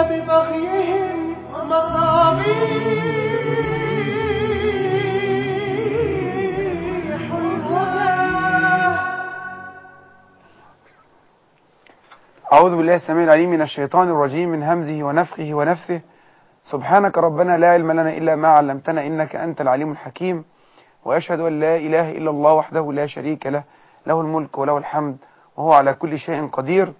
ببغيهم مصابيح الهدى أعوذ بالله السميع العليم من الشيطان الرجيم من همزه ونفخه ونفثه سبحانك ربنا لا علم لنا إلا ما علمتنا إنك أنت العليم الحكيم وأشهد أن لا إله إلا الله وحده لا شريك له له الملك وله الحمد وهو على كل شيء قدير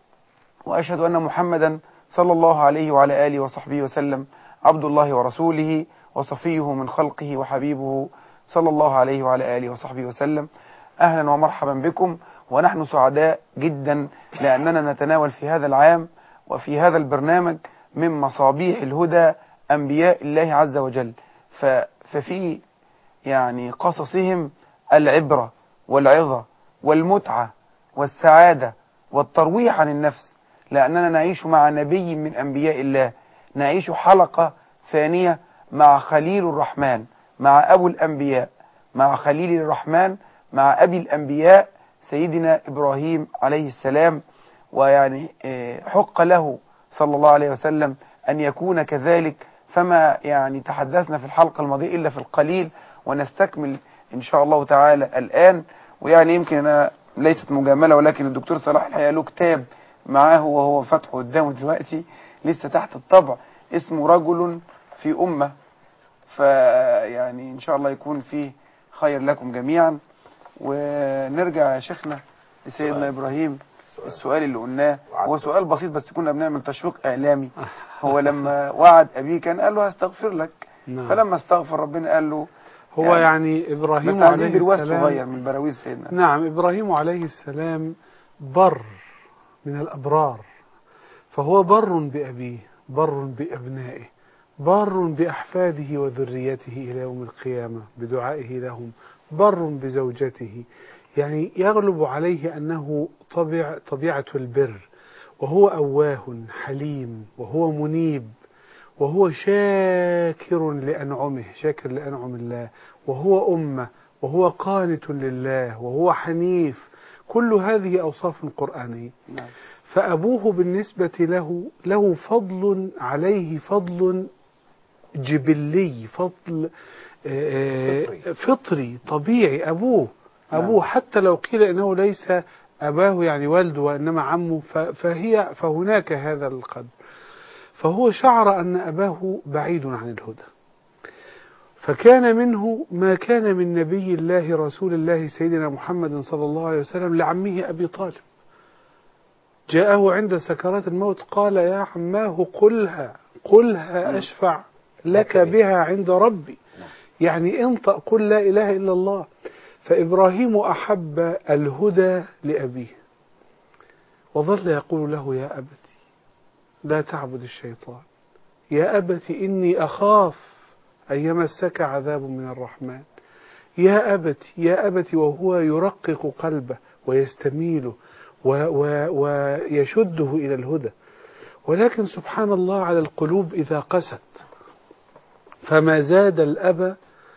وأشهد أن محمدا صلى الله عليه وعلى آله وصحبه وسلم عبد الله ورسوله وصفيه من خلقه وحبيبه صلى الله عليه وعلى آله وصحبه وسلم أهلا ومرحبا بكم ونحن سعداء جدا لأننا نتناول في هذا العام وفي هذا البرنامج من مصابيح الهدى أنبياء الله عز وجل ف- ففي يعني قصصهم العبرة والعظة والمتعة والسعادة والترويح عن النفس لأننا نعيش مع نبي من أنبياء الله نعيش حلقة ثانية مع خليل الرحمن مع أبو الأنبياء مع خليل الرحمن مع أبي الأنبياء سيدنا إبراهيم عليه السلام ويعني آه، حق له صلى الله عليه وسلم أن يكون كذلك فما يعني تحدثنا في الحلقة الماضية إلا في القليل ونستكمل إن شاء الله تعالى الآن ويعني يمكن أنا ليست مجاملة ولكن الدكتور صلاح الحقيقة له كتاب معاه وهو فتحه قدامه دلوقتي لسه تحت الطبع اسمه رجل في أمة فيعني إن شاء الله يكون فيه خير لكم جميعا ونرجع يا شيخنا لسيدنا سؤال. إبراهيم السؤال. السؤال اللي قلناه وعد. هو سؤال بسيط بس كنا بنعمل تشويق إعلامي هو لما وعد أبيه كان قال له هستغفر لك نعم. فلما استغفر ربنا قال له هو يعني- يعني, بس إبراهيم عايزين عليه برواز السلام صغير من براويز سيدنا نعم إبراهيم عليه السلام بر من الأبرار فهو بر بأبيه بر بأبنائه بر بأحفاده وذريته إلى يوم القيامة بدعائه لهم بر بزوجته يعني يغلب عليه أنه طبيع طبيعة البر وهو أواه حليم وهو منيب وهو شاكر لأنعمه شاكر لأنعم الله وهو أمة وهو قانت لله وهو حنيف كل هذه أوصاف قرآنية نعم. فأبوه بالنسبة له له فضل عليه فضل جبلي فضل آه، فطري. فطري طبيعي أبوه أبوه حتى لو قيل إنه ليس أباه يعني والده وإنما عمه ف- فهي فهناك هذا القدر فهو شعر أن أباه بعيد عن الهدى فكان منه ما كان من نبي الله رسول الله سيدنا محمد صلى الله عليه وسلم لعمه أبي طالب جاءه عند سكرات الموت قال يا عماه قلها قلها أشفع لك بها عند ربي يعني انطق قل لا إله إلا الله فإبراهيم أحب الهدى لأبيه وظل يقول له يا أبت لا تعبد الشيطان يا أبت إني أخاف أن يمسك عذاب من الرحمن يا أبت يا أبت وهو يرقق قلبه ويستميله و و ويشده إلى الهدى ولكن سبحان الله على القلوب إذا قست فما زاد الأب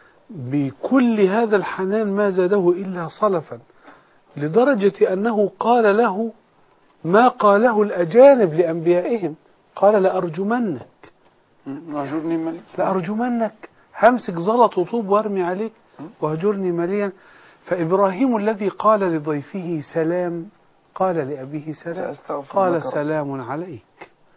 بكل هذا الحنان ما زاده إلا صلفا لدرجة أنه قال له ما قاله الأجانب لأنبيائهم قال لأرجمنك اهجرني ملك لأرجمنك همسك زلط وطوب وارمي عليك واهجرني مليا فإبراهيم الذي قال لضيفه سلام قال لأبيه سلام سأستغفر قال لك رب. سلام عليك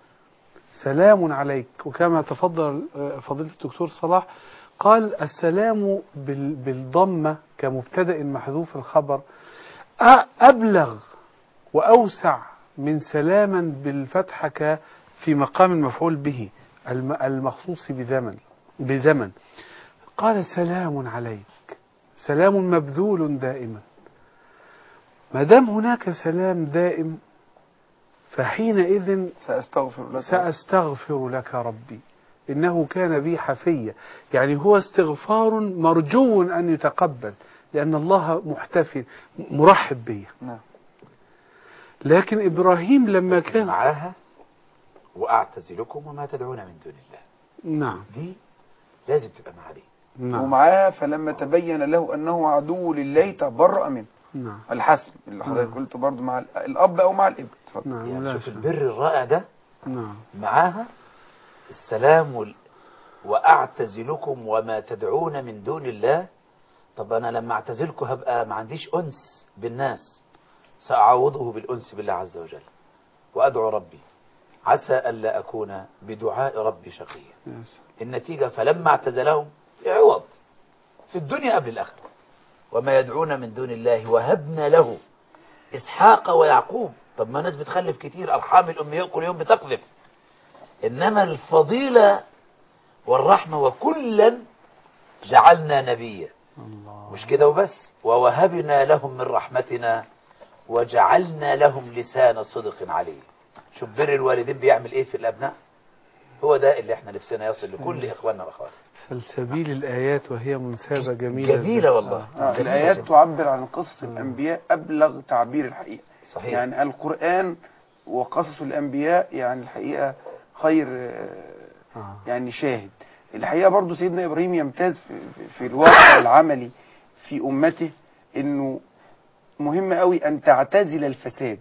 سلام عليك وكما تفضل آه، فضيلة الدكتور صلاح قال السلام بال- بالضمة كمبتدأ محذوف الخبر أ- أبلغ وأوسع من سلاما بالفتحة ك- في مقام المفعول به الم- المخصوص بزمن بزمن قال سلام عليك سلام مبذول دائما ما دام هناك سلام دائم فحينئذ سأستغفر لك سأستغفر لك ربي إنه كان بي حفيا يعني هو استغفار مرجو أن يتقبل لأن الله محتفل مرحب بي نعم لكن إبراهيم لما كان معاها وأعتزلكم وما تدعون من دون الله نعم دي لازم تبقى معاه دي نعم ومعاها فلما تبين له أنه عدو لله تبرأ منه نعم الحسم اللي حضرتك نعم. قلته برضو مع ال- الأب أو مع الابن اتفضل نعم يعني لا شوف شك. البر الرائع ده نعم معاها السلام وال... وأعتزلكم وما تدعون من دون الله طب أنا لما أعتزلكم هبقى ما عنديش أنس بالناس سأعوضه بالأنس بالله عز وجل وأدعو ربي عسى ألا أكون بدعاء ربي شقيا يا سلام. النتيجة فلما اعتزلهم عوض في الدنيا قبل الآخرة وما يدعون من دون الله وهبنا له إسحاق ويعقوب طب ما ناس بتخلف كتير أرحام الأمياء كل يوم بتقذف إنما الفضيلة والرحمة وكلا جعلنا نبيا الله مش كده وبس ووهبنا لهم من رحمتنا وجعلنا لهم لسان صدق عليه شوف بر الوالدين بيعمل ايه في الابناء هو ده اللي احنا نفسنا يصل لكل اخواننا واخواتنا سلسبيل الآيات وهي منسابة جميلة جميلة والله آه، جميلة الآيات جدا. تعبر عن قصص الأنبياء أبلغ تعبير الحقيقة صحيح يعني القرآن وقصص الأنبياء يعني الحقيقة خير آه، آه. يعني شاهد الحقيقة برضو سيدنا إبراهيم يمتاز في, في- في الواقع العملي في أمته إنه مهم قوي أن تعتزل الفساد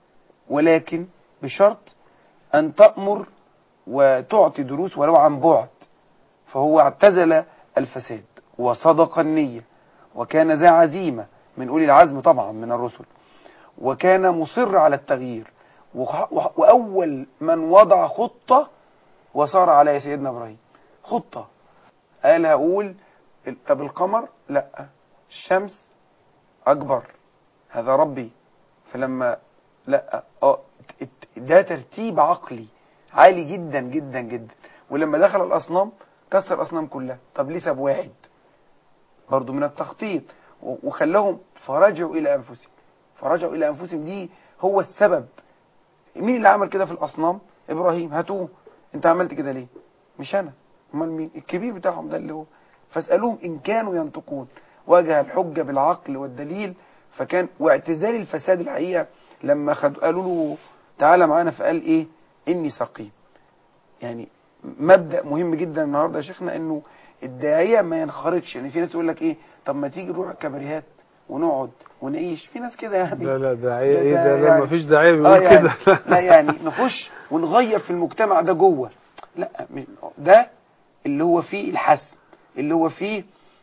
ولكن بشرط أن تأمر وتعطي دروس ولو عن بعد فهو اعتزل الفساد وصدق النية وكان ذا عزيمة من أولي العزم طبعا من الرسل وكان مصر على التغيير وخ- وح- وأول من وضع خطة وصار على سيدنا إبراهيم خطة قال هقول ال- طب القمر لا الشمس أكبر هذا ربي فلما لا اه ت- ت- ده ترتيب عقلي عالي جدا جدا جدا ولما دخل الأصنام كسر الأصنام كلها طب ليه ساب واحد برضو من التخطيط و- وخلاهم فرجعوا إلى أنفسهم فرجعوا إلى أنفسهم دي هو السبب مين اللي عمل كده في الأصنام إبراهيم هاتوه أنت عملت كده ليه مش أنا امال مين الكبير بتاعهم ده اللي هو فاسألوهم إن كانوا ينطقون واجه الحجة بالعقل والدليل فكان واعتزال الفساد الحقيقة لما خد قالوا له تعالى معانا فقال إيه إني سقيم يعني مبدأ مهم جدا النهاردة يا شيخنا إنه الداعية ما ينخرطش يعني في ناس يقول لك إيه طب ما تيجي نروح كباريهات ونقعد ونعيش في ناس كده يعني لا لا داعية ده- ايه ده ده لا يعني- مفيش داعية اه بيقول يعني كده لا يعني نخش ونغير في المجتمع ده جوه لا مش- ده اللي هو فيه الحسم اللي هو فيه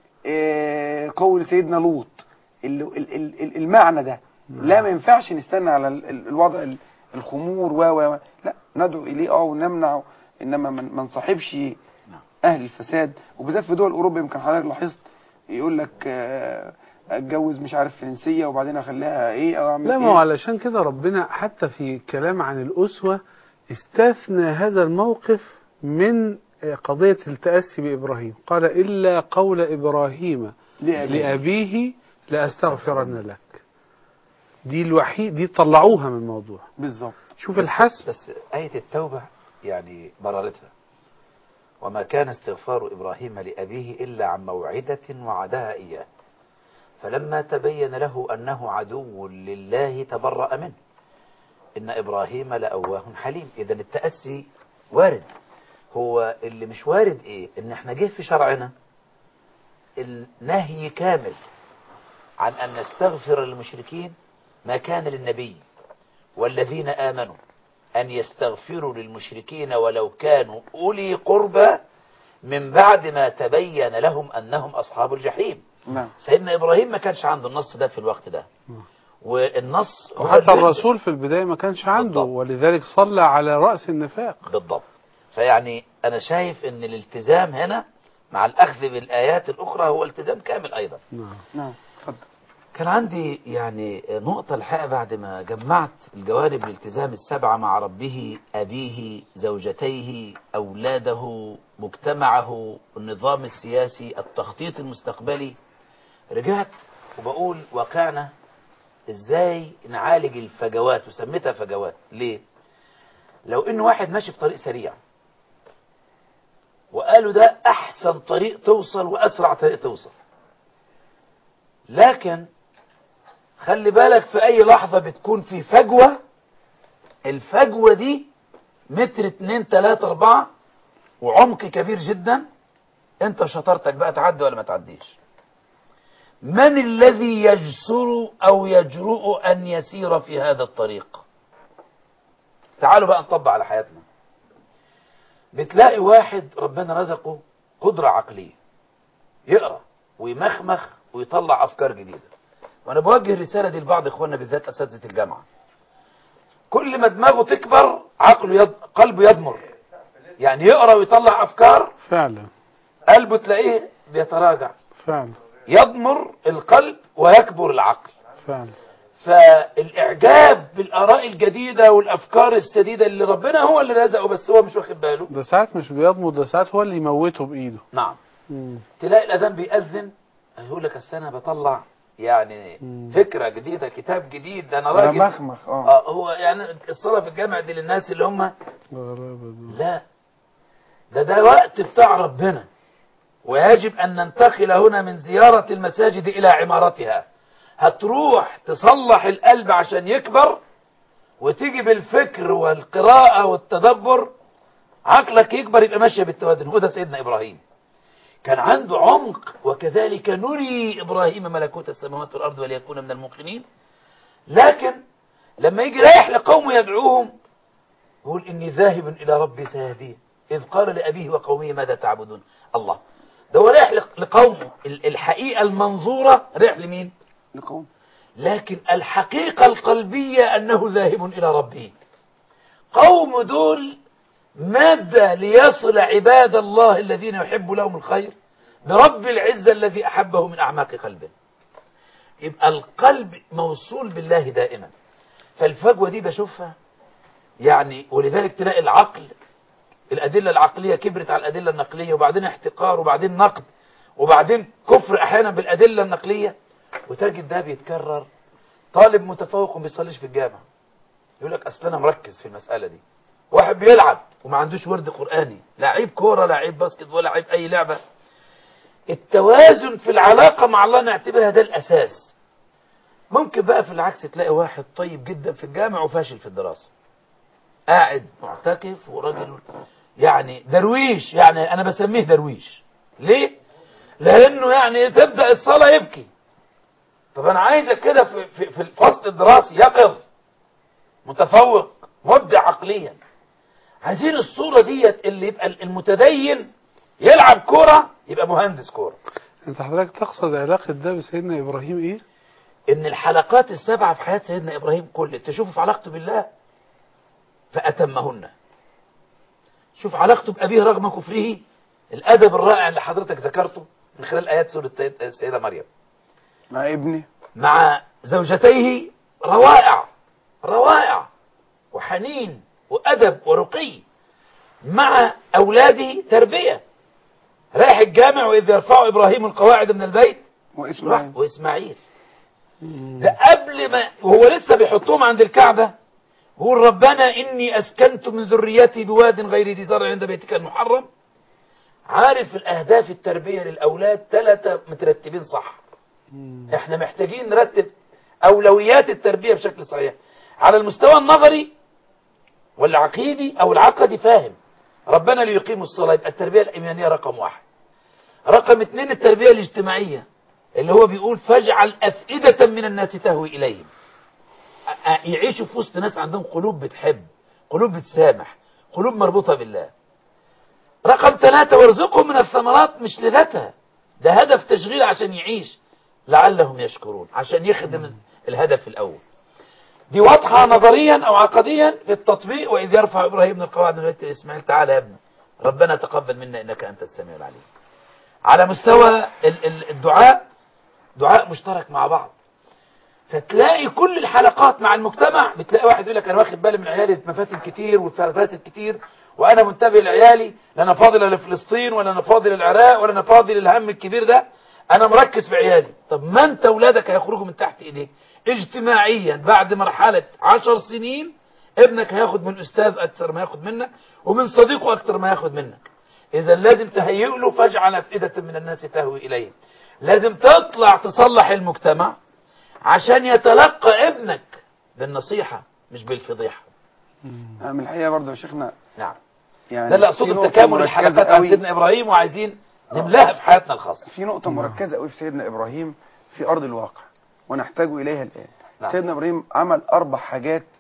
آه، قول سيدنا لوط اللي ال- ال- ال- المعنى ده لا ما ينفعش نستنى على ال- ال- الوضع ال- الخمور و و و. لا ندعو اليه اه ونمنع انما ما ما نصاحبش اهل الفساد وبالذات في دول اوروبا يمكن حضرتك لاحظت يقول لك آه، اتجوز مش عارف فرنسيه وبعدين اخليها ايه او اعمل لا ما إيه. هو علشان كده ربنا حتى في كلام عن الأسوة استثنى هذا الموقف من قضية التأسي بإبراهيم قال إلا قول إبراهيم لأبيه. لأبيه لأستغفرن لك دي الوحيد دي طلعوها من الموضوع بالظبط شوف بس- الحسب بس آية التوبة يعني بررتها وما كان استغفار إبراهيم لأبيه إلا عن موعدة وعدها إياه فلما تبين له أنه عدو لله تبرأ منه إن إبراهيم لأواه حليم إذا التأسي وارد هو اللي مش وارد إيه إن إحنا جه في شرعنا النهي كامل عن أن نستغفر للمشركين ما كان للنبي والذين آمنوا أن يستغفروا للمشركين ولو كانوا أولي قربى من بعد ما تبين لهم أنهم أصحاب الجحيم نعم سيدنا إبراهيم ما كانش عنده النص ده في الوقت ده والنص هو وحتى اللي الرسول في البداية ما كانش عنده بالضبط. ولذلك صلى على رأس النفاق بالضبط فيعني أنا شايف أن الالتزام هنا مع الأخذ بالآيات الأخرى هو التزام كامل أيضا نعم نعم اتفضل كان عندي يعني نقطة الحقيقة بعد ما جمعت الجوانب الالتزام السبعة مع ربه أبيه زوجتيه أولاده مجتمعه النظام السياسي التخطيط المستقبلي رجعت وبقول واقعنا ازاي نعالج الفجوات وسميتها فجوات ليه لو ان واحد ماشي في طريق سريع وقالوا ده احسن طريق توصل واسرع طريق توصل لكن خلي بالك في اي لحظة بتكون في فجوة الفجوة دي متر اتنين تلاتة اربعة وعمق كبير جدا انت شطارتك بقى تعدي ولا ما تعديش من الذي يجسر او يجرؤ ان يسير في هذا الطريق تعالوا بقى نطبق على حياتنا بتلاقي واحد ربنا رزقه قدرة عقلية يقرأ ويمخمخ ويطلع أفكار جديدة وأنا بوجه الرسالة دي لبعض إخواننا بالذات أساتذة الجامعة كل ما دماغه تكبر عقله يض... قلبه يضمر يعني يقرأ ويطلع أفكار فعلا قلبه تلاقيه بيتراجع فعلا يضمر القلب ويكبر العقل فعلا فالإعجاب بالآراء الجديدة والأفكار السديدة اللي ربنا هو اللي رزقه بس هو مش واخد باله ده ساعات مش بيضمر ده ساعات هو اللي يموته بإيده نعم مم. تلاقي الأذان بيأذن يقول لك أصل أنا بطلع يعني مم. فكرة جديدة كتاب جديد أنا راجل مخمخ اه آه هو يعني الصلاة في الجامع دي للناس اللي هم غرابة دي. لا ده ده وقت بتاع ربنا ويجب أن ننتقل هنا من زيارة المساجد إلى عمارتها هتروح تصلح القلب عشان يكبر وتيجي بالفكر والقراءة والتدبر عقلك يكبر يبقى ماشية بالتوازن هو ده سيدنا إبراهيم كان عنده عمق وكذلك نري إبراهيم ملكوت السماوات والأرض وليكون من الموقنين لكن لما يجي رايح لقومه يدعوهم يقول إني ذاهب إلى ربي سيهدين إذ قال لأبيه وقومه ماذا تعبدون الله ده هو رايح لق- لقومه ال- الحقيقة المنظورة رايح لمين لقوم لكن الحقيقة القلبية أنه ذاهب إلى ربه قوم دول مادة ليصل عباد الله الذين يحب لهم الخير برب العزة الذي أحبه من أعماق قلبه يبقى القلب موصول بالله دائما فالفجوة دي بشوفها يعني ولذلك تلاقي العقل الأدلة العقلية كبرت على الأدلة النقلية وبعدين احتقار وبعدين نقد وبعدين كفر أحيانا بالأدلة النقلية وتجد ده بيتكرر طالب متفوق وما بيصليش في الجامع يقول لك اصل انا مركز في المساله دي واحد بيلعب وما عندوش ورد قراني لعيب كوره لعيب باسكت ولا لعيب اي لعبه التوازن في العلاقه مع الله نعتبرها ده الاساس ممكن بقى في العكس تلاقي واحد طيب جدا في الجامع وفاشل في الدراسه قاعد معتكف وراجل يعني درويش يعني انا بسميه درويش ليه لانه يعني تبدا الصلاه يبكي طب انا عايزك كده في, في, في الفصل الدراسي يقظ متفوق مبدع عقليا عايزين الصورة ديت اللي يبقى المتدين يلعب كورة يبقى مهندس كورة انت حضرتك تقصد علاقة ده بسيدنا إبراهيم إيه؟ ان الحلقات السبعة في حياة سيدنا ابراهيم كل تشوفه في علاقته بالله فأتمهن شوف علاقته بأبيه رغم كفره الأدب الرائع اللي حضرتك ذكرته من خلال آيات سورة السيد- السيدة مريم مع ابني مع زوجتيه روائع روائع وحنين وأدب ورقي مع أولاده تربية رايح الجامع وإذ يرفع إبراهيم القواعد من البيت واسماعيل وإسماعيل ده قبل ما وهو لسه بيحطهم عند الكعبة يقول ربنا إني أسكنت من ذريتي بواد غير ذي زرع عند بيتك المحرم عارف الأهداف التربية للأولاد ثلاثة مترتبين صح احنا محتاجين نرتب أولويات التربية بشكل صحيح على المستوى النظري والعقيدي أو العقدي فاهم ربنا ليقيموا الصلاة يبقى التربية الإيمانية رقم واحد رقم اثنين التربية الاجتماعية اللي هو بيقول فاجعل أفئدة من الناس تهوي إليهم أ- أ- يعيشوا في وسط ناس عندهم قلوب بتحب قلوب بتسامح قلوب مربوطة بالله رقم ثلاثة وارزقهم من الثمرات مش لذاتها ده هدف تشغيل عشان يعيش لعلهم يشكرون عشان يخدم الهدف الأول دي واضحة نظريا أو عقديا في التطبيق وإذ يرفع إبراهيم من القواعد من بيت إسماعيل تعالى يا ابني ربنا تقبل منا إنك أنت السميع العليم على مستوى ال- ال- الدعاء دعاء مشترك مع بعض فتلاقي كل الحلقات مع المجتمع بتلاقي واحد يقول لك انا واخد بالي من عيالي مفاتن كتير وفاسد كتير وانا منتبه لعيالي لا انا فاضي لا لفلسطين ولا انا فاضي للعراق ولا انا فاضي للهم الكبير ده انا مركز في عيالي طب ما انت اولادك هيخرجوا من تحت ايديك اجتماعيا بعد مرحله عشر سنين ابنك هياخد من الاستاذ اكثر ما ياخد منك ومن صديقه اكثر ما ياخد منك اذا لازم تهيئ له فاجعل افئده من الناس تهوي اليه لازم تطلع تصلح المجتمع عشان يتلقى ابنك بالنصيحة مش بالفضيحة آه، من الحقيقه برضه يا شيخنا نعم يعني ده اللي اقصده في نقطة بتكامل مركزة الحلقات عن قوي- سيدنا ابراهيم وعايزين نملاها في حياتنا الخاصة في نقطة مركزة قوي في سيدنا إبراهيم في أرض الواقع ونحتاج إليها الآن نعم. سيدنا إبراهيم عمل أربع حاجات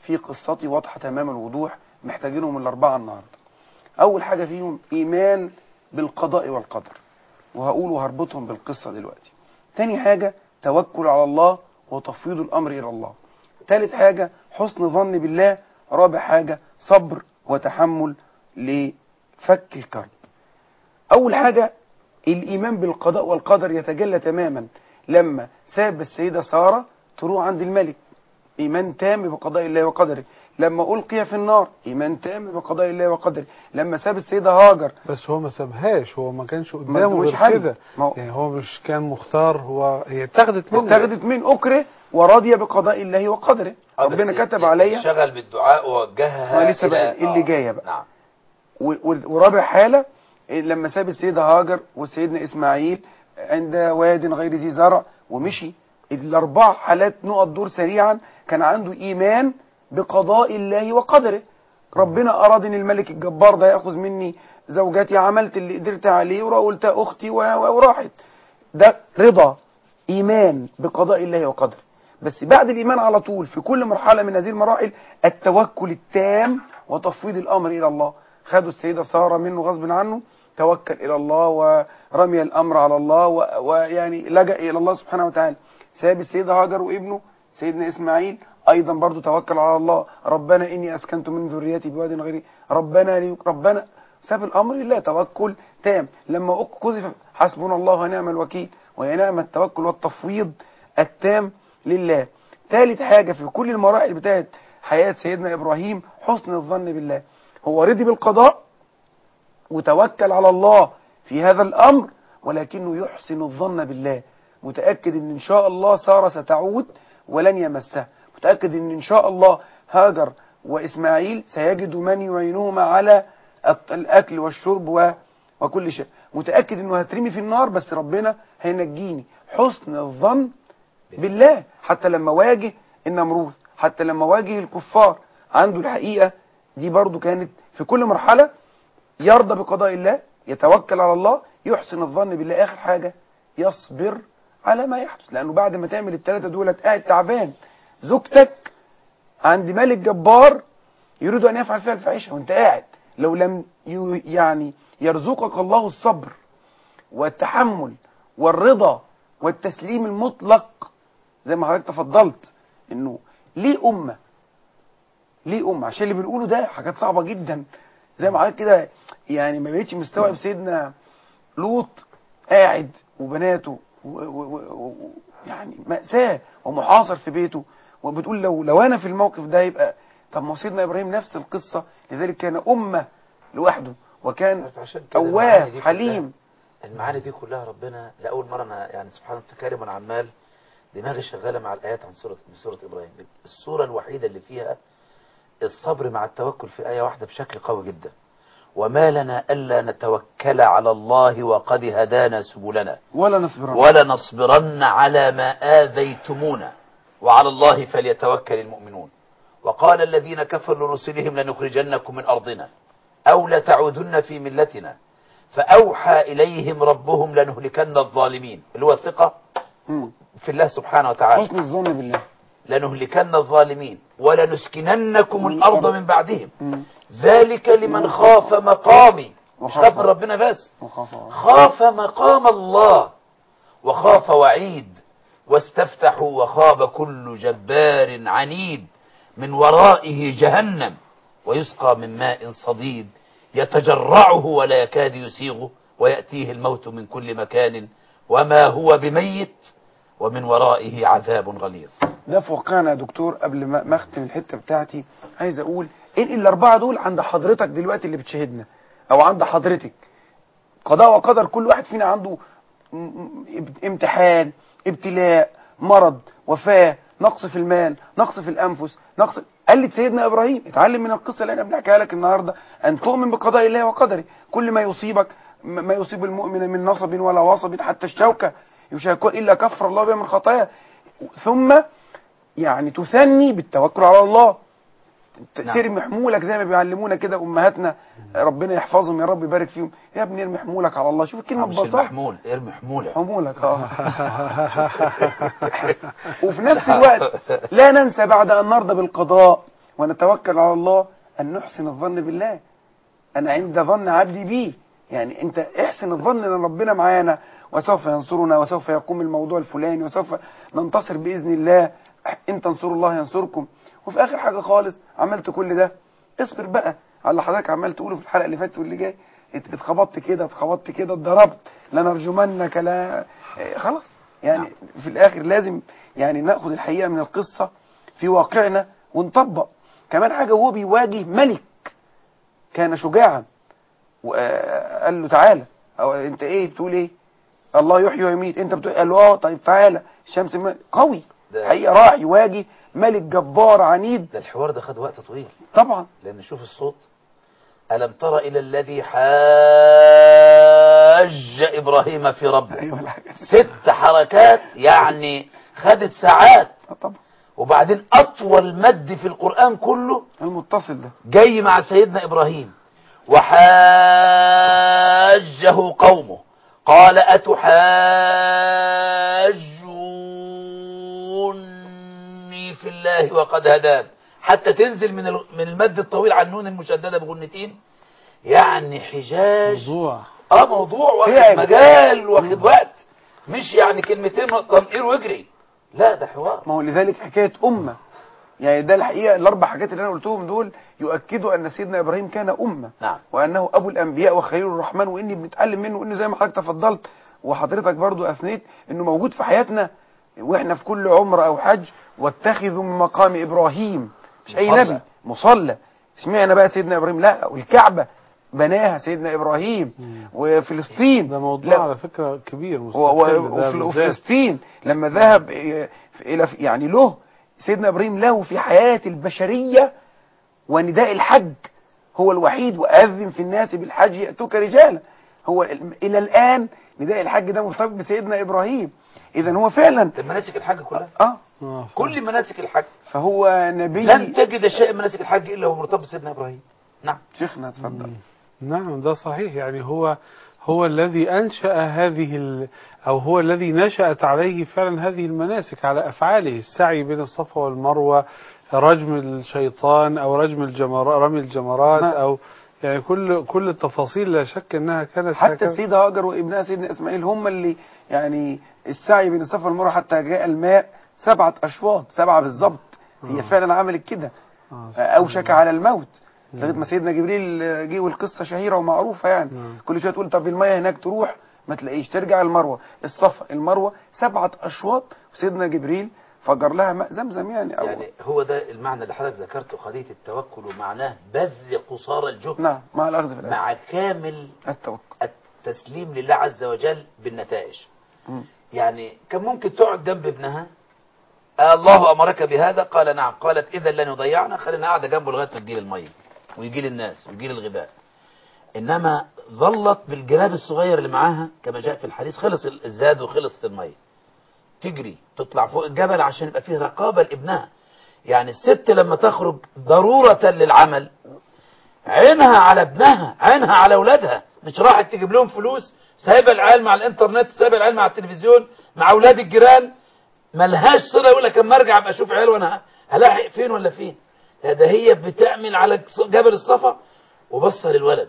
في قصتي واضحة تمام الوضوح محتاجينهم الأربعة النهاردة أول حاجة فيهم إيمان بالقضاء والقدر وهقول وهربطهم بالقصة دلوقتي تاني حاجة توكل على الله وتفويض الأمر إلى الله تالت حاجة حسن ظن بالله رابع حاجة صبر وتحمل لفك الكرب أول حاجة الإيمان بالقضاء والقدر يتجلى تماما لما ساب السيدة سارة تروح عند الملك إيمان تام بقضاء الله وقدره لما ألقي في النار إيمان تام بقضاء الله وقدره لما ساب السيدة هاجر بس هو ما سابهاش هو ما كانش ما قدامه ادوش غير حل. كده ما هو- يعني هو مش كان مختار هو هي اتاخدت منه اتخذت من أكره ورضي بقضاء الله وقدره آه، بس ربنا كتب عليا شغل بالدعاء ووجهها ما لسه إلى- بقى اللي آه، جاية بقى. نعم و- و- ورابع حالة لما ساب السيدة هاجر وسيدنا إسماعيل عند واد غير ذي زرع ومشي الأربع حالات نقط دور سريعا كان عنده إيمان بقضاء الله وقدره ربنا أراد إن الملك الجبار ده يأخذ مني زوجتي عملت اللي قدرت عليه وقلت أختي و- و- وراحت ده رضا إيمان بقضاء الله وقدره بس بعد الإيمان على طول في كل مرحلة من هذه المراحل التوكل التام وتفويض الأمر إلى الله خدوا السيدة سارة منه غصب عنه توكل إلى الله ورمي الأمر على الله و- ويعني لجأ إلى الله سبحانه وتعالى ساب السيدة هاجر وابنه سيدنا إسماعيل أيضا برضو توكل على الله ربنا إني أسكنت من ذريتي بواد غير ربنا لي ربنا ساب الأمر لله توكل تام لما قذف حسبنا الله ونعم الوكيل ونعم التوكل والتفويض التام لله ثالث حاجة في كل المراحل بتاعت حياة سيدنا إبراهيم حسن الظن بالله هو رضي بالقضاء وتوكل على الله في هذا الأمر ولكنه يحسن الظن بالله متأكد ان ان شاء الله سارة ستعود ولن يمسها متأكد ان ان شاء الله هاجر وإسماعيل سيجد من يعينهما على الت- الأكل والشرب و... وكل شيء متأكد انه هترمي في النار بس ربنا هينجيني حسن الظن بالله حتى لما واجه النمروذ حتى لما واجه الكفار عنده الحقيقة دي برضو كانت في كل مرحلة يرضى بقضاء الله يتوكل على الله يحسن الظن بالله آخر حاجة يصبر على ما يحدث لأنه بعد ما تعمل الثلاثة دولت قاعد تعبان زوجتك عند ملك جبار يريد أن يفعل فيها الفاحشة وانت قاعد لو لم ي- يعني يرزقك الله الصبر والتحمل والرضا والتسليم المطلق زي ما حضرتك تفضلت انه ليه امه ليه امه عشان اللي بنقوله ده حاجات صعبه جدا زي ما حضرتك كده يعني ما بقتش مستوعب سيدنا لوط قاعد وبناته و و و و يعني مأساة ومحاصر في بيته وبتقول لو لو انا في الموقف ده يبقى طب ما هو سيدنا ابراهيم نفس القصه لذلك كان امه لوحده وكان عشان كده المعاني اواه دي كلها- حليم المعاني دي كلها ربنا لأول مرة أنا يعني سبحان الله تكلم وانا عمال دماغي شغالة مع الآيات عن سورة سورة إبراهيم السورة الوحيدة اللي فيها الصبر مع التوكل في آية واحدة بشكل قوي جدا وما لنا ألا نتوكل على الله وقد هدانا سبلنا ولا نصبر ولا نصبرن على ما آذيتمونا وعلى الله فليتوكل المؤمنون وقال الذين كفروا لرسلهم لنخرجنكم من أرضنا أو لتعودن في ملتنا فأوحى إليهم ربهم لنهلكن الظالمين اللي هو الثقة مم. في الله سبحانه وتعالى حسن الظن بالله لنهلكن الظالمين ولنسكننكم الأرض من بعدهم مم. ذلك لمن خاف مقامي مش وخاف خاف من ربنا بس وخاف الله. خاف مقام الله وخاف وعيد واستفتحوا وخاب كل جبار عنيد من ورائه جهنم ويسقى من ماء صديد يتجرعه ولا يكاد يسيغه ويأتيه الموت من كل مكان وما هو بميت ومن ورائه عذاب غليظ ده في واقعنا يا دكتور قبل ما ما اختم الحته بتاعتي عايز اقول ان الاربعه دول عند حضرتك دلوقتي اللي بتشاهدنا او عند حضرتك قضاء وقدر كل واحد فينا عنده م- م- امتحان ابتلاء مرض وفاه نقص في المال نقص في الانفس نقص قالت سيدنا ابراهيم اتعلم من القصه اللي انا بنحكيها لك النهارده ان تؤمن بقضاء الله وقدره كل ما يصيبك م- ما يصيب المؤمن من نصب ولا وصب حتى الشوكه يشاكوا الا كفر الله بها من خطاياه ثم يعني تثني بالتوكل على الله ت- نعم. ترمي حمولك زي ما بيعلمونا كده امهاتنا ربنا يحفظهم يا رب يبارك فيهم يا ابني ارمي حمولك على الله شوف الكلمه مش ببساطه المحمول ارمي حمولة حمولك اه وفي نفس الوقت لا ننسى بعد ان نرضى بالقضاء ونتوكل على الله أن نحسن الظن بالله أنا عند ظن عبدي بي يعني أنت احسن الظن أن ربنا معانا وسوف ينصرنا وسوف يقوم الموضوع الفلاني وسوف ننتصر بإذن الله إن تنصروا الله ينصركم وفي آخر حاجة خالص عملت كل ده اصبر بقى على اللي حضرتك عمال تقوله في الحلقة اللي فاتت واللي جاي ات- اتخبطت كده اتخبطت كده اتضربت لنرجمنك لا إيه، خلاص يعني في الآخر لازم يعني ناخد الحقيقة من القصة في واقعنا ونطبق كمان حاجة وهو بيواجه ملك كان شجاعا وقال له تعالى أو انت ايه بتقول ايه الله يحيي ويميت انت بتقول قال له اه طيب تعالى الشمس ما- قوي ده- حقيقة راح يواجه ملك جبار عنيد ده الحوار ده خد وقت طويل طبعا لأن شوف الصوت ألم تر إلى الذي حاج إبراهيم في ربه ايوه الحاجة ست حركات يعني خدت ساعات طبعا وبعدين أطول مد في القرآن كله المتصل ده جاي مع سيدنا إبراهيم وحاجه قومه قال أتحاجوني في الله وقد هدان حتى تنزل من ال- من المد الطويل على النون المشددة بغنتين يعني حجاج موضوع اه موضوع واخد فعلا. مجال واخد وقت مش يعني كلمتين طنقير واجري لا ده حوار ما هو لذلك حكاية أمة يعني ده الحقيقة الأربع حاجات اللي أنا قلتهم دول يؤكدوا أن سيدنا إبراهيم كان أمة نعم وأنه أبو الأنبياء وخليل الرحمن وإني بنتعلم منه وإنه زي ما حضرتك تفضلت وحضرتك برضو أثنيت إنه موجود في حياتنا وإحنا في كل عمرة أو حج واتخذوا من مقام إبراهيم مش أي مصلى. نبي مصلى اسمعنا بقى سيدنا إبراهيم لا والكعبة بناها سيدنا إبراهيم وفلسطين ده موضوع لا، على فكرة كبير و- مستقل و- ده وفل- بالذات. وفلسطين لما ذهب إيه، الى يعني له سيدنا ابراهيم له في حياة البشرية ونداء الحج هو الوحيد واذن في الناس بالحج ياتوك رجالا هو ال- الى الان نداء الحج ده مرتبط بسيدنا ابراهيم اذا هو فعلا ده مناسك الحج كلها اه آه، كل مناسك الحج فهو نبي لن تجد شيء من مناسك الحج الا هو مرتبط بسيدنا ابراهيم نعم شيخنا اتفضل نعم ده صحيح يعني هو هو الذي أنشأ هذه ال أو هو الذي نشأت عليه فعلا هذه المناسك على أفعاله السعي بين الصفا والمروة رجم الشيطان أو رجم الجمرات رمي الجمرات نعم. أو يعني كل كل التفاصيل لا شك أنها كانت حتى هكذا. السيدة هاجر وابنها سيدنا اسماعيل هم اللي يعني السعي بين الصفا والمروه حتى جاء الماء سبعة اشواط سبعة بالظبط هي آه. فعلا عملت كده آه، اوشك على الموت نعم. لغايه ما سيدنا جبريل جه والقصه شهيره ومعروفه يعني نعم. كل شويه تقول طب الميه هناك تروح ما تلاقيش ترجع المروه الصفا المروه سبعه اشواط وسيدنا جبريل فجر لها ماء زمزم يعني أو يعني هو ده المعنى اللي حضرتك ذكرته قضيه التوكل ومعناه بذل قصارى الجهد نعم مع الاخذ في الآية. مع كامل التوكل التسليم لله عز وجل بالنتائج مم. يعني كان ممكن تقعد جنب ابنها الله امرك بهذا قال نعم قالت اذا لن يضيعنا خلينا قاعده جنبه لغايه ما تجيل الميه ويجيل الناس ويجيل الغذاء انما ظلت بالجلاب الصغير اللي معاها كما جاء في الحديث خلص الزاد وخلصت الميه تجري تطلع فوق الجبل عشان يبقى فيه رقابه لابنها يعني الست لما تخرج ضروره للعمل عينها على ابنها عينها على اولادها مش راحت تجيب لهم فلوس سايبه العيال مع الانترنت سايبه العيال مع التلفزيون مع اولاد الجيران ملهاش صله يقول لك اما ارجع ابقى اشوف عيال وانا هلاحق فين ولا فين لا ده هي بتعمل على جبل الصفا وبص للولد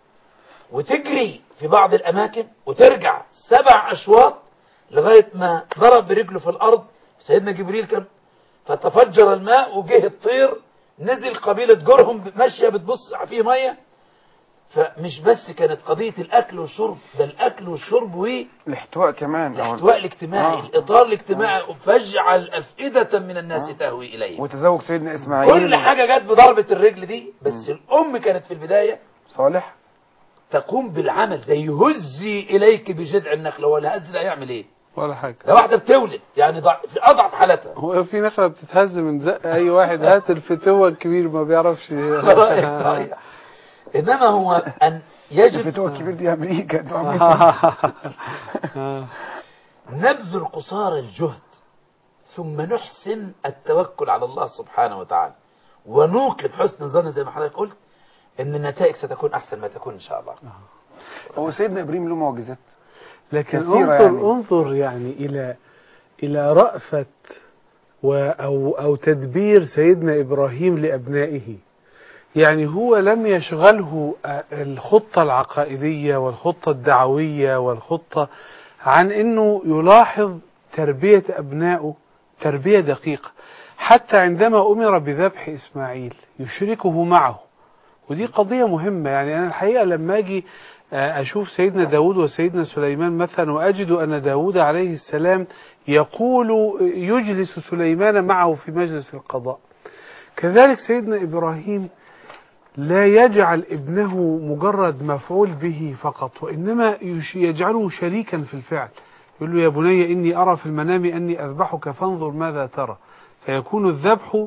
وتجري في بعض الاماكن وترجع سبع اشواط لغايه ما ضرب برجله في الارض سيدنا جبريل كان فتفجر الماء وجه الطير نزل قبيلة جرهم ماشية بتبص فيه مية فمش بس كانت قضية الأكل والشرب ده الأكل والشرب الاحتواء كمان أو- والاحتواء الاجتماعي آه. الإطار الاجتماعي فاجعل أفئدة من الناس آه. تهوي إليه وتزوج سيدنا اسماعيل كل حاجة جت بضربة الرجل دي بس الأم كانت في البداية صالح تقوم بالعمل زي هزي إليك بجذع النخلة ولا هز ده هيعمل إيه ولا حاجة ده واحدة بتولد يعني ضع... في أضعف حالتها هو في نخلة بتتهز من زق أي واحد هات الفتوة الكبير ما بيعرفش صحيح إنما هو أن يجب الفتوى الكبير دي امريكا دي أمريكا. آه. نبذل قصارى الجهد ثم نحسن التوكل على الله سبحانه وتعالى ونوقن حسن الظن زي ما حضرتك قلت ان النتائج ستكون احسن ما تكون ان شاء الله هو سيدنا ابراهيم له معجزات لكن كثيرة انظر يعني. انظر يعني إلى إلى رأفة و أو, أو تدبير سيدنا إبراهيم لأبنائه يعني هو لم يشغله آه، الخطة العقائدية والخطة الدعوية والخطة عن أنه يلاحظ تربية أبنائه تربية دقيقة حتى عندما أمر بذبح إسماعيل يشركه معه ودي قضية مهمة يعني أنا الحقيقة لما أجي آه، أشوف سيدنا داود وسيدنا سليمان مثلا وأجد أن داود عليه السلام يقول يجلس سليمان معه في مجلس القضاء كذلك سيدنا إبراهيم لا يجعل ابنه مجرد مفعول به فقط وإنما يش- يجعله شريكا في الفعل يقول له يا بني إني أرى في المنام أني أذبحك فانظر ماذا ترى فيكون الذبح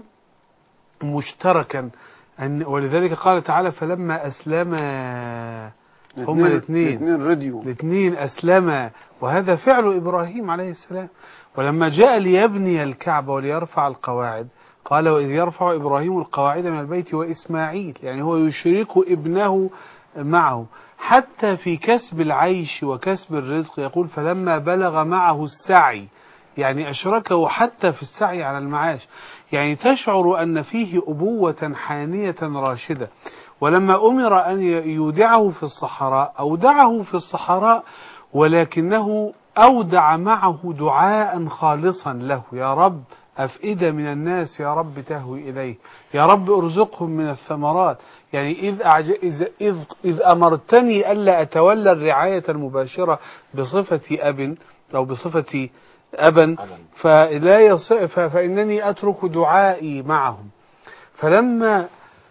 مشتركا أن ولذلك قال تعالى فلما أسلم هما الاثنين الاثنين راديو الاثنين أسلما وهذا فعل إبراهيم عليه السلام ولما جاء ليبني الكعبة وليرفع القواعد قال وإذ يرفع إبراهيم القواعد من البيت وإسماعيل يعني هو يشرك ابنه معه حتى في كسب العيش وكسب الرزق يقول فلما بلغ معه السعي يعني أشركه حتى في السعي على المعاش يعني تشعر أن فيه أبوة حانية راشدة ولما أمر أن يودعه في الصحراء أودعه في الصحراء ولكنه أودع معه دعاء خالصا له يا رب أفئدة من الناس يا رب تهوي إليه يا رب ارزقهم من الثمرات يعني إذ, أعج... إذ... إذ... إذ أمرتني ألا أتولى الرعاية المباشرة بصفة أب أو بصفة أبا فلا يص... ف... فإنني أترك دعائي معهم فلما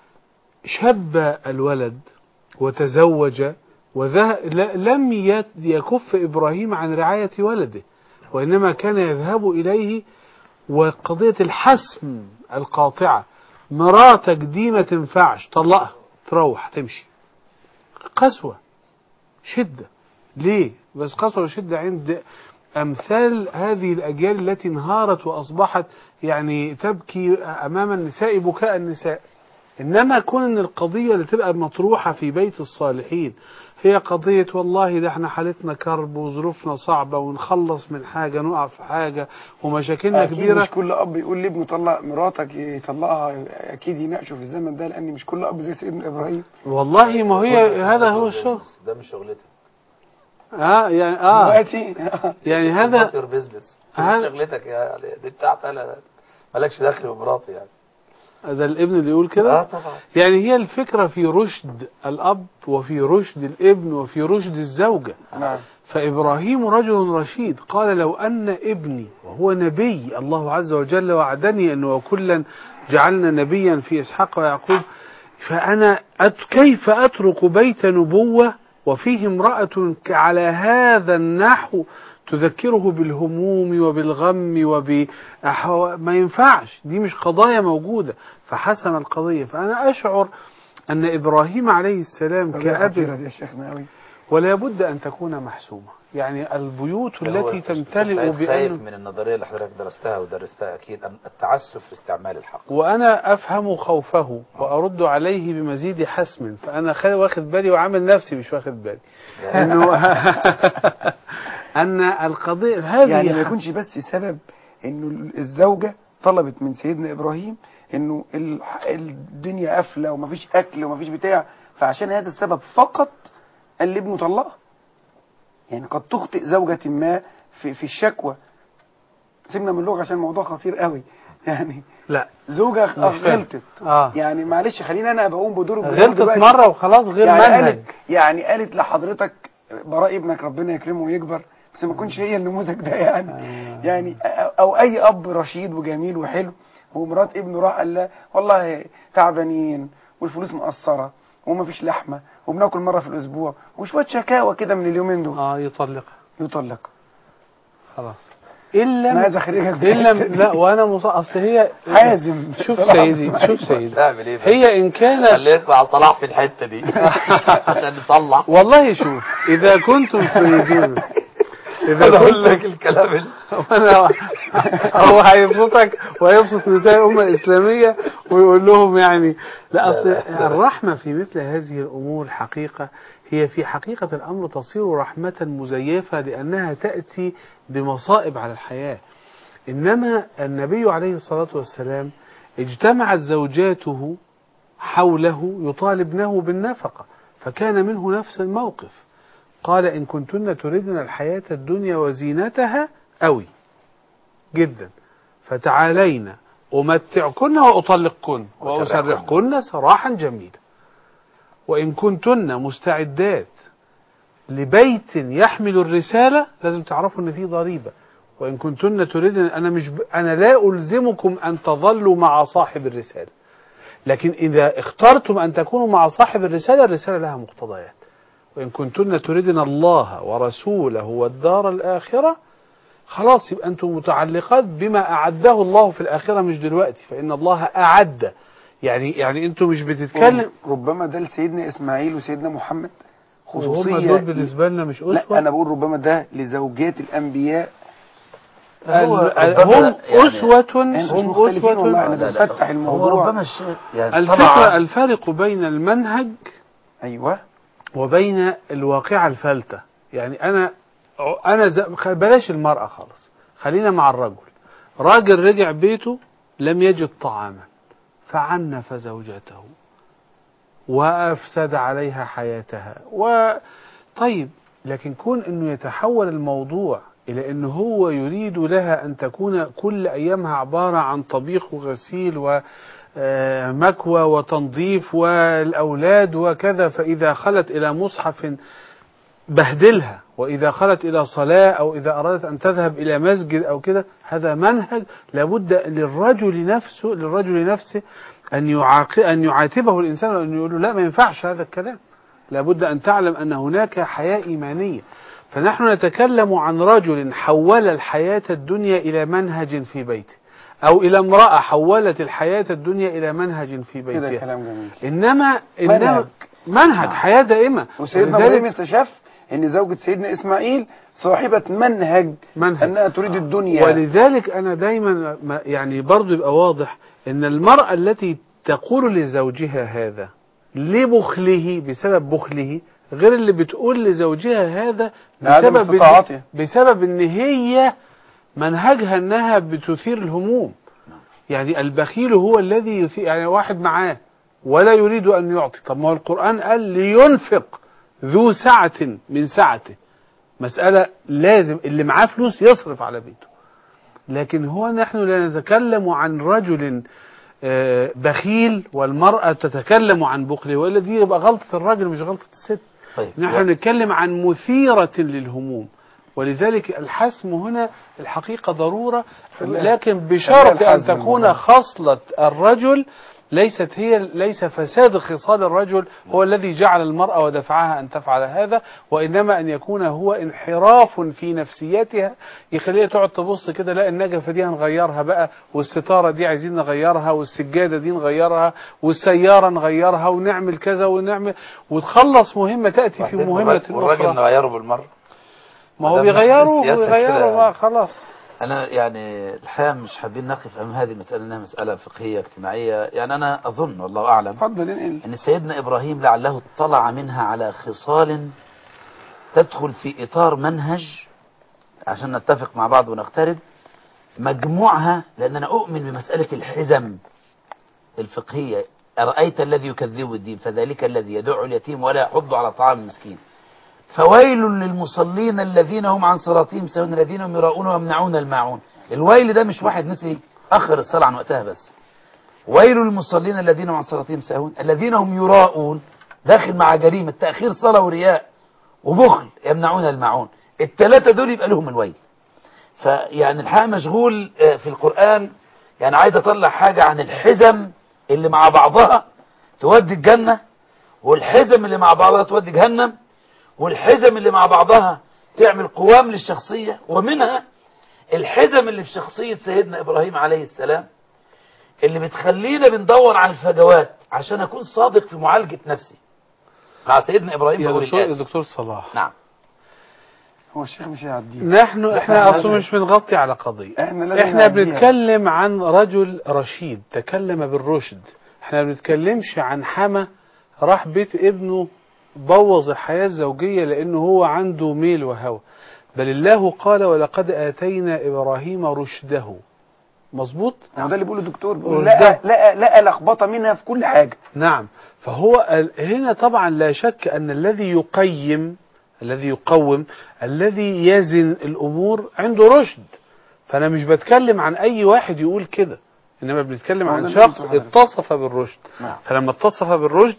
شب الولد وتزوج وذه... ل- لم يت- يكف إبراهيم عن رعاية ولده وإنما كان يذهب إليه وقضية الحسم القاطعة مراتك دي ما تنفعش طلقها تروح تمشي قسوة شدة ليه بس قسوة وشدة عند أمثال هذه الأجيال التي انهارت وأصبحت يعني تبكي أمام النساء بكاء النساء إنما كون أن القضية اللي تبقى مطروحة في بيت الصالحين هي قضية والله ده احنا حالتنا كرب وظروفنا صعبة ونخلص من حاجة نقع في حاجة ومشاكلنا اكيد كبيرة مش كل اب يقول لابنه طلق مراتك يطلقها اكيد يناقشه في الزمن ده لان مش كل اب زي سيدنا ابراهيم والله ما هي هذا هو الشغل ده مش شغلتك اه يعني اه دلوقتي يعني هذا يور بيزنس هذا- مش شغلتك يا دي بتاعت انا مالكش دخل بمراتي يعني ده الابن اللي يقول اه كده طبعا يعني هي الفكرة في رشد الأب وفي رشد الابن وفي رشد الزوجة نعم فإبراهيم رجل رشيد قال لو أن ابني وهو نبي الله عز وجل وعدني أنه وكلا جعلنا نبيا في إسحاق ويعقوب فأنا أت كيف أترك بيت نبوة وفيه امرأة على هذا النحو تذكره بالهموم وبالغم وب ما ينفعش دي مش قضايا موجودة فحسم القضية فأنا أشعر أن إبراهيم عليه السلام قضية خطيرة كأب دي يا شيخنا قوي ولا بد أن تكون محسومة يعني البيوت التي تمتلئ خايف بأن من النظريه اللي حضرتك درستها ودرستها اكيد أن التعسف في استعمال الحق وأنا أفهم خوفه وأرد عليه بمزيد حسم فأنا خ- واخد بالي وعامل نفسي مش واخد بالي إنه أن القضية هذه يعني ما يكونش بس سبب انه الزوجة طلبت من سيدنا ابراهيم انه ال- الدنيا قافله ومفيش اكل ومفيش بتاع فعشان هذا السبب فقط قال لابنه طلقها يعني قد تخطئ زوجة ما في في الشكوى سيبنا من اللغة عشان الموضوع خطير قوي يعني لا زوجة مش فاهم. غلطت آه يعني معلش خليني انا بقوم بدور الجمهور غلطت دلوقتي. مرة وخلاص غير يعني منهج قالت يعني قالت لحضرتك براء ابنك ربنا يكرمه ويكبر بس ما يكونش هي النموذج ده يعني آه. يعني او اي اب رشيد وجميل وحلو ومرات ابنه راح قال لها والله تعبانين والفلوس مقصره وما فيش لحمه وبناكل مره في الاسبوع وشويه شكاوى كده من اليومين دول آه يطلقها يطلق خلاص إلا انا عايز اخرجك إلا بالحتة دي. لا وأنا مص... أصل هي حازم شوف طبعاً. سيدي شوف سيدي تعمل ايه بقى؟ هي إن كانت خليت مع صلاح في الحته دي عشان نصلح والله شوف إذا كنتم تريدون إذا انا اقول كنتم لك الكلام اللي وانا هو هيبسطك وهيبسط نساء الأمة الإسلامية ويقول لهم يعني لا أصل الرحمة في مثل هذه الأمور حقيقة هي في حقيقة الأمر تصير رحمة مزيفة لأنها تأتي بمصائب على الحياة إنما النبي عليه الصلاة والسلام اجتمعت زوجاته حوله يطالبنه بالنفقة فكان منه نفس الموقف قال إن كنتن تردن الحياة الدنيا وزينتها أوي جدا فتعالين أمتعكن وأطلقكن وأسرحكن سراحا جميلا وإن كنتن مستعدات لبيت يحمل الرسالة لازم تعرفوا إن في ضريبة وإن كنتن تريدن أنا مش ب... أنا لا ألزمكم أن تظلوا مع صاحب الرسالة لكن إذا اخترتم أن تكونوا مع صاحب الرسالة الرسالة لها مقتضيات وإن كنتن تريدن الله ورسوله والدار الآخرة خلاص يبقى أنتم متعلقات بما أعده الله في الآخرة مش دلوقتي فإن الله أعد يعني يعني أنتم مش بتتكلم ربما ده لسيدنا اسماعيل وسيدنا محمد وهم خصوصيه دول بالنسبة لنا مش لا أسوة انا بقول ربما ده لزوجات الانبياء هو ال- ربما هم يعني- أسوة احنا مش هم مختلفين والله أسوة احنا لا لا بنفتح هو الموضوع ربما الشيء يعني الفكرة طبعا الفارق بين المنهج ايوه وبين الواقعة الفلتة يعني أنا أنا ز- خ- بلاش المرأة خالص خلينا مع الرجل راجل رجع بيته لم يجد طعاما فعنف زوجته وأفسد عليها حياتها و طيب لكن كون أنه يتحول الموضوع إلى أنه هو يريد لها أن تكون كل أيامها عبارة عن طبيخ وغسيل ومكوى وتنظيف والأولاد وكذا فإذا خلت إلى مصحف بهدلها وإذا خلت إلى صلاة أو إذا أرادت أن تذهب إلى مسجد أو كده هذا منهج لابد للرجل نفسه للرجل نفسه أن يعاق أن يعاتبه الإنسان وأن يقول له لا ما ينفعش هذا الكلام لابد أن تعلم أن هناك حياة إيمانية فنحن نتكلم عن رجل حول الحياة الدنيا إلى منهج في بيته أو إلى امرأة حولت الحياة الدنيا إلى منهج في كده بيتها كلام جميل إنما إنما منهج. منهج حياة دائمة وسيدنا ولذلك- ابراهيم استشف ان زوجة سيدنا اسماعيل صاحبة منهج منهج انها تريد الدنيا ولذلك انا دايما ما- يعني برضو يبقى واضح ان المرأة التي تقول لزوجها هذا لبخله بسبب بخله غير اللي بتقول لزوجها هذا لعدم بسبب استطاعته. بسبب ان هي منهجها انها بتثير الهموم يعني البخيل هو الذي يثير يعني واحد معاه ولا يريد ان يعطي طب ما هو القرآن قال لينفق ذو سعة من سعته مسألة لازم اللي معاه فلوس يصرف على بيته لكن هو نحن لا نتكلم عن رجل آه، بخيل والمرأة تتكلم عن بخله وإلا دي يبقى غلطة الراجل مش غلطة الست طيب نحن نتكلم عن مثيرة للهموم ولذلك الحسم هنا الحقيقة ضرورة خليها- لكن بشرط أن الحزم تكون الموضوع. خصلة الرجل ليست هي ليس فساد خصال الرجل هو الذي جعل المرأة ودفعها أن تفعل هذا وإنما أن يكون هو انحراف في نفسيتها يخليها تقعد تبص كده لا النجفة دي هنغيرها بقى والستارة دي عايزين نغيرها والسجادة دي نغيرها والسيارة نغيرها ونعمل كذا ونعمل وتخلص مهمة تأتي في وبعدين مهمة والراجل- والراجل أخرى نغيره بالمرة ما هو ده بيغيروا سياسة كده بيغيروا يعني. بقى خلاص أنا يعني الحقيقة مش حابين نقف أمام هذه المسألة أنها مسألة فقهية اجتماعية يعني أنا أظن والله أعلم اتفضل انقل أن سيدنا إبراهيم لعله اطلع منها على خصال تدخل في إطار منهج عشان نتفق مع بعض ونقترب مجموعها لأن أنا أؤمن بمسألة الحزم الفقهية أرأيت الذي يكذب الدين فذلك الذي يدع اليتيم ولا يحض على طعام المسكين فويل للمصلين الذين هم عن صلاتهم سهون الذين هم يراؤون ويمنعون الماعون الويل ده مش واحد نسي أخر الصلاة عن وقتها بس ويل للمصلين الذين هم عن صلاتهم ساهون الذين هم يراؤون داخل مع جريمة تأخير صلاة ورياء وبخل يمنعون الماعون الثلاثة دول يبقى لهم الويل فيعني الحقيقة مشغول آه، في القرآن يعني عايز أطلع حاجة عن الحزم اللي مع بعضها تودي الجنة والحزم اللي مع بعضها تودي جهنم والحزم اللي مع بعضها تعمل قوام للشخصية ومنها الحزم اللي في شخصية سيدنا إبراهيم عليه السلام اللي بتخلينا بندور على الفجوات عشان أكون صادق في معالجة نفسي مع سيدنا إبراهيم يا بقول دكتور يا الآتي. دكتور صلاح نعم هو الشيخ مش هيعديه نحن إحنا احنا اصلا لازم- مش بنغطي على قضيه احنا لازم احنا نعديها. بنتكلم عن رجل رشيد تكلم بالرشد احنا ما بنتكلمش عن حما راح بيت ابنه بوظ الحياة الزوجية لانه هو عنده ميل وهوى بل الله قال ولقد آتينا إبراهيم رشده مظبوط هو ده اللي بيقوله الدكتور بيقول وده- لقى لقى لقى لخبطه منها في كل حاجه نعم فهو ال- هنا طبعا لا شك أن الذي يقيم الذي يقوم الذي يزن الأمور عنده رشد فأنا مش بتكلم عن أي واحد يقول كده إنما بنتكلم هو عن ده اللي شخص قلته لحضرتك. اتصف بالرشد نعم. فلما اتصف بالرشد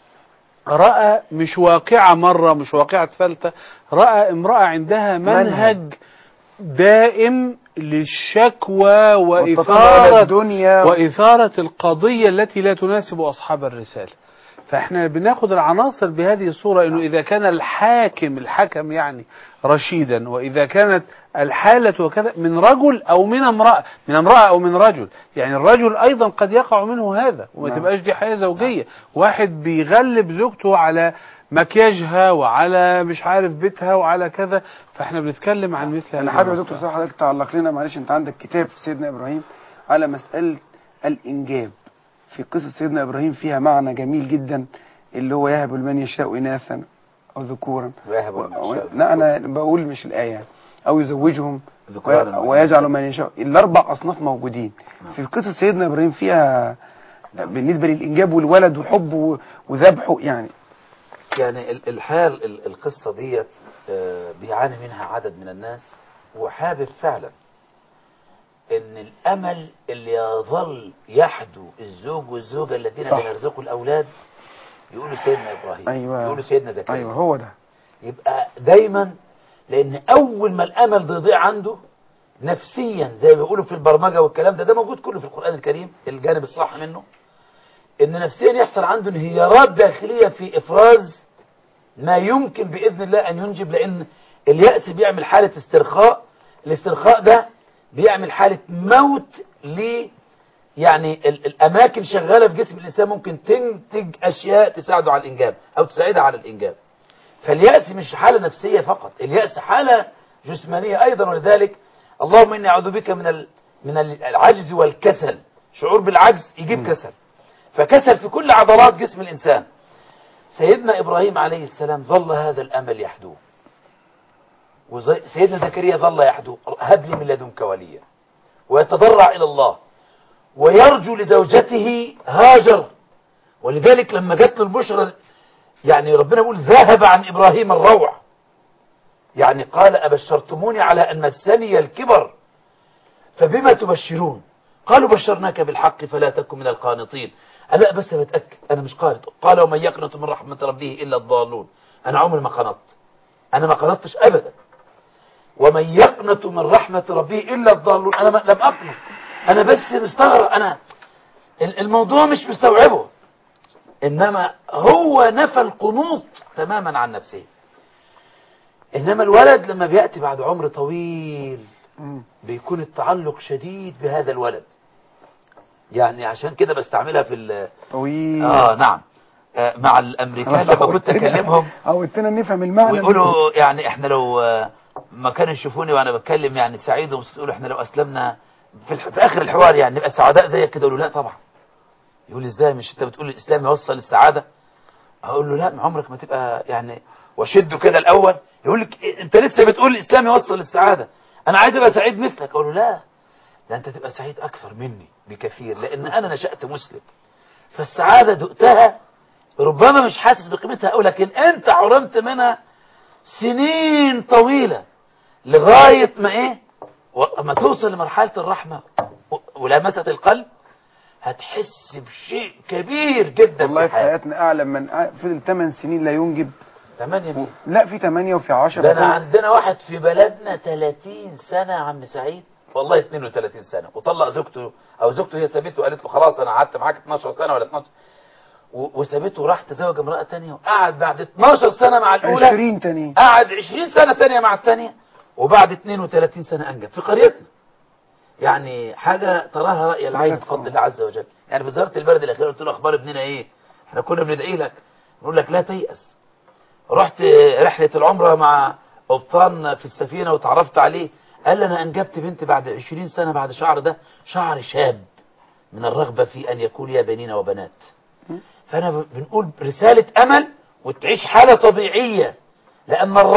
رأى مش واقعة مرة مش واقعة ثالثة رأى امرأة عندها منهج دائم للشكوى والتطلع إلى وإثارة الدنيا وإثارة القضية التي لا تناسب أصحاب الرسالة فإحنا بناخد العناصر بهذه الصورة إنه إذا كان الحاكم الحكم يعني رشيدا وإذا كانت الحالة وكذا من رجل أو من امرأة من امرأة أو من رجل يعني الرجل أيضا قد يقع منه هذا وما نعم. تبقاش دي حياة زوجية واحد بيغلب زوجته على مكياجها وعلى مش عارف بيتها وعلى كذا فاحنا بنتكلم عن مثل انا هذه حابب يا النقطة. دكتور صح حضرتك تعلق لنا معلش انت عندك كتاب في سيدنا ابراهيم على مساله الانجاب في قصه سيدنا ابراهيم فيها معنى جميل جدا اللي هو يهب لمن يشاء اناثا او ذكورا ويهب و- لمن و- يشاء لا انا بقول مش الايه يعني. او يزوجهم ذكرانا وي- وإناثا. ويجعل من يشاء الاربع اصناف موجودين في قصه سيدنا ابراهيم فيها بالنسبه للانجاب والولد وحبه وذبحه يعني يعني ال- الحال ال- القصة ديت آه، بيعاني منها عدد من الناس وحابب فعلا ان الامل اللي يظل يحدو الزوج والزوجة الذين صح. بيرزقوا الاولاد يقولوا سيدنا ابراهيم أيوة. يقولوا سيدنا زكريا ايوه هو ده يبقى دايما لان اول ما الامل ده يضيع عنده نفسيا زي ما بيقولوا في البرمجه والكلام ده ده موجود كله في القران الكريم الجانب الصح منه ان نفسيا يحصل عنده انهيارات داخليه في افراز ما يمكن باذن الله ان ينجب لان الياس بيعمل حاله استرخاء الاسترخاء ده بيعمل حاله موت ل يعني ال- الاماكن شغاله في جسم الانسان ممكن تنتج اشياء تساعده على الانجاب او تساعدها على الانجاب فاليأس مش حالة نفسية فقط اليأس حالة جسمانية أيضا ولذلك اللهم إني أعوذ بك من ال- من العجز والكسل شعور بالعجز يجيب كسل فكسل في كل عضلات جسم الإنسان سيدنا إبراهيم عليه السلام ظل هذا الأمل يحدوه وسيدنا زكريا ظل يحدوه هب لي من لدنك وليا ويتضرع إلى الله ويرجو لزوجته هاجر ولذلك لما جت له البشرى يعني ربنا يقول ذهب عن إبراهيم الروع يعني قال أبشرتموني على أن مسني الكبر فبما تبشرون قالوا بشرناك بالحق فلا تكن من القانطين أنا لا بس بتأكد أنا مش قانط قال ومن يقنط من رحمة ربه إلا الضالون أنا عمري ما قنطت أنا ما قنطتش أبدا ومن يقنط من رحمة ربه إلا الضالون أنا ما لم أقنط أنا بس مستغرب أنا الموضوع مش مستوعبه إنما هو نفى القنوط تماما عن نفسه إنما الولد لما بيأتي بعد عمر طويل مم. بيكون التعلق شديد بهذا الولد يعني عشان كده بستعملها في ال- طويل اه نعم آه مع الامريكان لما كنت اكلمهم عودتنا نفهم المعنى ويقولوا يعني احنا لو آه، ما كانوا يشوفوني وانا بتكلم يعني سعيد ويقولوا احنا لو اسلمنا في, الح... في اخر الحوار يعني نبقى سعداء زيك كده يقولوا لا طبعا يقول ازاي مش انت بتقول الاسلام يوصل للسعاده اقول له لا ما عمرك ما تبقى يعني واشده كده الاول يقول لك إيه، انت لسه بتقول الاسلام يوصل للسعاده انا عايز ابقى سعيد مثلك اقول له لا ده انت تبقى سعيد اكثر مني بكثير لان انا نشات مسلم فالسعاده دقتها ربما مش حاسس بقيمتها أو لكن أنت حرمت منها سنين طويلة لغاية ما إيه وما توصل لمرحلة الرحمة و- ولامسة القلب هتحس بشيء كبير جدا والله في في حياتك حياتنا اعلم من أع- فضل 8 سنين لا ينجب ثمانية مين لا في 8 وفي 10 ده أنا عندنا واحد في بلدنا 30 سنة يا عم سعيد والله 32 سنة وطلق زوجته أو زوجته هي سابته وقالت له خلاص أنا قعدت معاك 12 سنة ولا 12 و- وسابته وراح تزوج امرأة تانية وقعد بعد 12 سنة مع الأولى 20 تاني قعد 20 سنة تانية مع التانية وبعد 32 سنة أنجب في قريتنا يعني حاجة تراها رأي العين بفضل الله عز وجل يعني في زيارة البلد الأخيرة قلت له أخبار ابننا إيه احنا كنا بندعي لك نقول لك لا تيأس رحت رحلة العمرة مع قبطان في السفينة وتعرفت عليه قال لي أنا أنجبت بنت بعد 20 سنة بعد شعر ده شعر شاب من الرغبة في أن يكون لي بنين وبنات فأنا ب- بنقول رسالة أمل وتعيش حالة طبيعية لأن الرب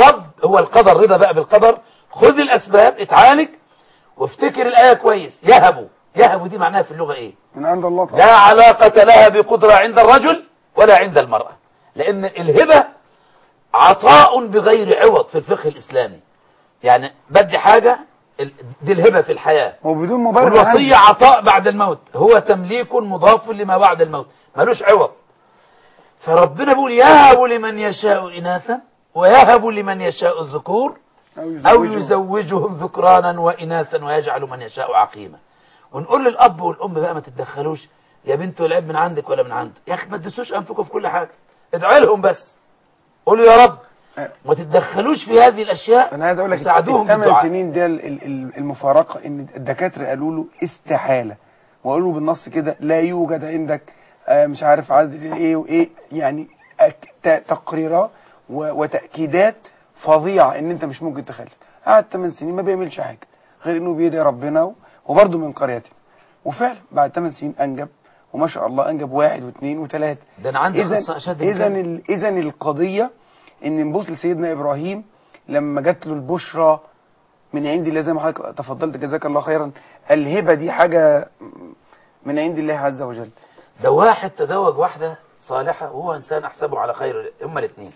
هو القدر رضا بقى بالقدر خذ الأسباب اتعالج وافتكر الآية كويس يهبوا يهبوا دي معناها في اللغة ايه من عند الله طبعا لا علاقة لها بقدرة عند الرجل ولا عند المرأة لأن الهبة عطاء بغير عوض في الفقه الإسلامي يعني بدي حاجة ال- دي الهبة في الحياة وبدون مبالغه والوصية عطاء بعد الموت هو تمليك مضاف لما بعد الموت ملوش عوض فربنا بيقول يهب لمن يشاء إناثا ويهب لمن يشاء الذكور أو يزوجهم. يزوجهم ذكرانا وإناثا ويجعل من يشاء عقيما ونقول للأب والأم بقى ما تتدخلوش يا بنت والعيب من عندك ولا من عنده يا أخي ما تدسوش أنفكم في كل حاجة ادعي لهم بس قولوا يا رب ما تتدخلوش في هذه الأشياء انا عايز اقول لك وساعدوهم الثمان بالدعاء سنين ده ال- ال- ال- المفارقه ان الدكاتره قالوا له استحاله وقالوا بالنص كده لا يوجد عندك آه، مش عارف عدد ايه وايه يعني أك- ت- تقريرات و- وتاكيدات فظيعه ان انت مش ممكن تخلف قعد 8 سنين ما بيعملش حاجه غير انه بيدعي ربنا و- وبرضه من قريته وفعلا بعد 8 سنين انجب وما شاء الله انجب واحد واثنين وثلاثه ده أنا عندي اذا قصة أشد من اذا كده. ال- اذا القضيه ان نبص لسيدنا ابراهيم لما جات له البشرى من عند الله زي ما حضرتك تفضلت جزاك الله خيرا الهبه دي حاجه من عند الله عز وجل ده واحد تزوج واحدة صالحة وهو إنسان أحسبه على خير هما الاثنين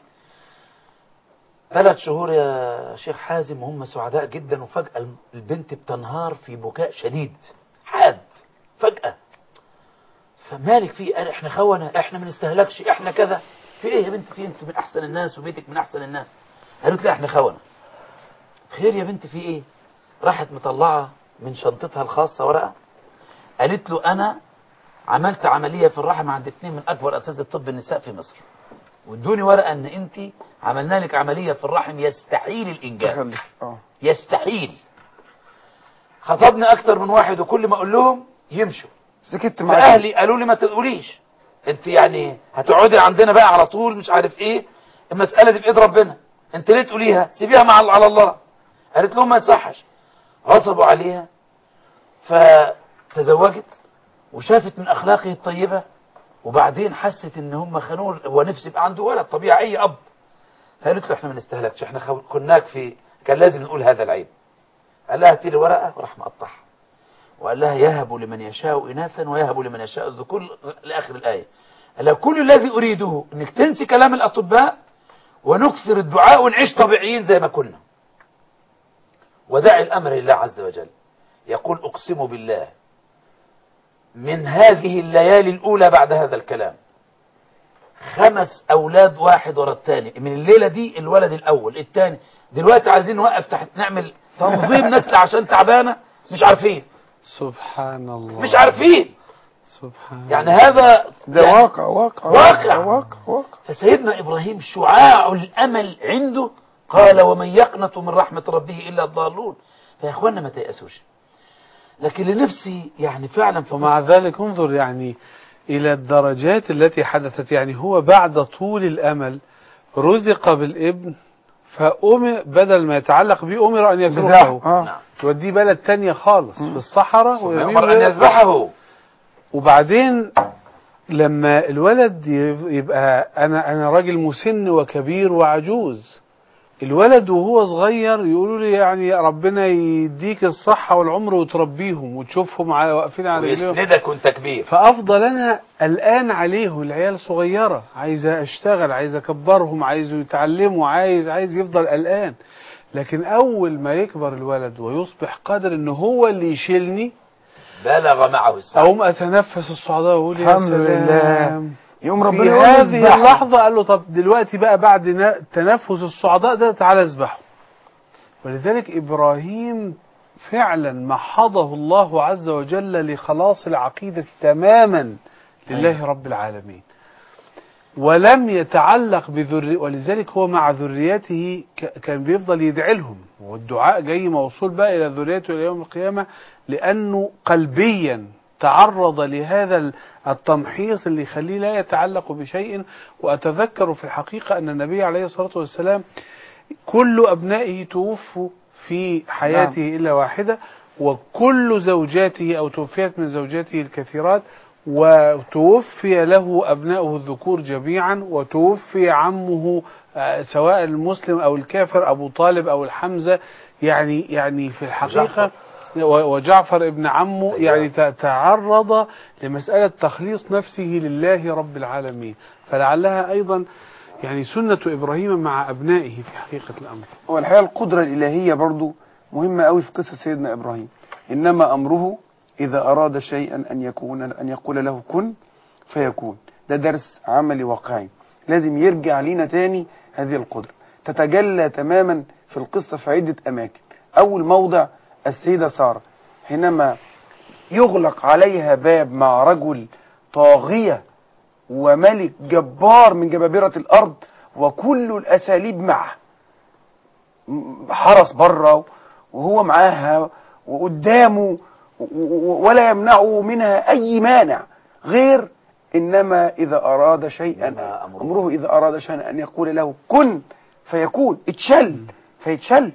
ثلاث شهور يا شيخ حازم وهم سعداء جدا وفجأة البنت بتنهار في بكاء شديد حاد فجأة فمالك في قال احنا خونة احنا ما نستهلكش احنا كذا في ايه يا بنت في انت من احسن الناس وبيتك من احسن الناس قالت لي احنا خونة خير يا بنت في ايه راحت مطلعة من شنطتها الخاصة ورقة قالت له انا عملت عملية في الرحم عند اثنين من أكبر أساتذة طب النساء في مصر وادوني ورقة أن أنت عملنا لك عملية في الرحم يستحيل الإنجاب تخلف اه يستحيل خطبني أكتر من واحد وكل ما أقول لهم يمشوا سكت معاك فأهلي قالوا لي ما تقوليش أنت يعني هتقعدي عندنا بقى على طول مش عارف إيه المسألة دي بإيد ربنا أنت ليه تقوليها سيبيها مع على الله قالت لهم ما يصحش غصبوا عليها فتزوجت وشافت من اخلاقه الطيبه وبعدين حست ان هم خانوه هو نفسه يبقى عنده ولد طبيعي اي اب فقالت له احنا ما نستهلكش احنا خو- كناك في كان لازم نقول هذا العيب قال لها هاتي لي ورقه وراح مقطعها وقال لها يهب لمن يشاء اناثا ويهب لمن يشاء الذكور لاخر الايه قال لها كل الذي اريده انك تنسي كلام الاطباء ونكثر الدعاء ونعيش طبيعيين زي ما كنا ودع الامر لله عز وجل يقول اقسم بالله من هذه الليالي الأولى بعد هذا الكلام خمس أولاد واحد ورا الثاني من الليلة دي الولد الأول الثاني دلوقتي عايزين نوقف تحت نعمل تنظيم نسل عشان تعبانة مش عارفين سبحان الله مش عارفين سبحان يعني هذا ده يعني واقع واقع واقع. واقع واقع فسيدنا إبراهيم شعاع الأمل عنده قال ومن يقنط من رحمة ربه إلا الضالون فيا إخوانا ما تيأسوش لكن لنفسي يعني فعلا في ومع ذلك انظر يعني إلى الدرجات التي حدثت يعني هو بعد طول الأمل رزق بالابن فأمر بدل ما يتعلق به أمر أن يتركه بتاعه اه نعم. يوديه بلد تانية خالص في الصحراء ويؤمر أن يذبحه وبعدين لما الولد يب- يبقى انا انا راجل مسن وكبير وعجوز الولد وهو صغير يقولوا لي يعني ربنا يديك الصحة والعمر وتربيهم وتشوفهم على واقفين على رجليهم ويسندك وانت كبير فافضل انا الان عليه العيال صغيرة عايز اشتغل عايز اكبرهم عايز يتعلموا عايز عايز يفضل قلقان لكن اول ما يكبر الولد ويصبح قادر ان هو اللي يشيلني بلغ معه السعي اقوم اتنفس الصعداء واقول يا الحمد لله. سلام يوم في ربنا يقول هذه اذبحوا. اللحظة قال له طب دلوقتي بقى بعد نا- تنفس الصعداء ده تعالى اذبحه ولذلك إبراهيم فعلا محضه الله عز وجل لخلاص العقيدة تماما لله رب العالمين ولم يتعلق بذري ولذلك هو مع ذريته ك- كان بيفضل يدعي لهم والدعاء جاي موصول بقى إلى ذريته إلى يوم القيامة لأنه قلبيا تعرض لهذا ال- التمحيص اللي يخليه لا يتعلق بشيء وأتذكر في الحقيقة أن النبي عليه الصلاة والسلام كل أبنائه توفوا في حياته نعم. إلا واحدة وكل زوجاته أو توفيت من زوجاته الكثيرات وتوفي له أبناؤه الذكور جميعا وتوفي عمه آه، سواء المسلم او الكافر ابو طالب او الحمزه يعني يعني في الحقيقه و- وجعفر ابن عمه أيوة. يعني ت- تعرض لمساله تخليص نفسه لله رب العالمين فلعلها ايضا يعني سنه ابراهيم مع ابنائه في حقيقه الامر هو الحقيقة القدرة الإلهية برضو مهمة قوي في قصة سيدنا إبراهيم إنما أمره إذا أراد شيئا أن يكون أن يقول له كن فيكون ده درس عملي واقعي لازم يرجع لينا تاني هذه القدرة تتجلى تماما في القصة في عدة أماكن أول موضع السيدة سارة حينما يغلق عليها باب مع رجل طاغية وملك جبار من جبابرة الأرض وكل الأساليب معه حرس بره وهو معاها وقدامه و- و- ولا يمنعه منها أي مانع غير إنما إذا أراد شيئا إنما أمره. أمره إذا أراد شيئا أن يقول له كن فيكون اتشل فيتشل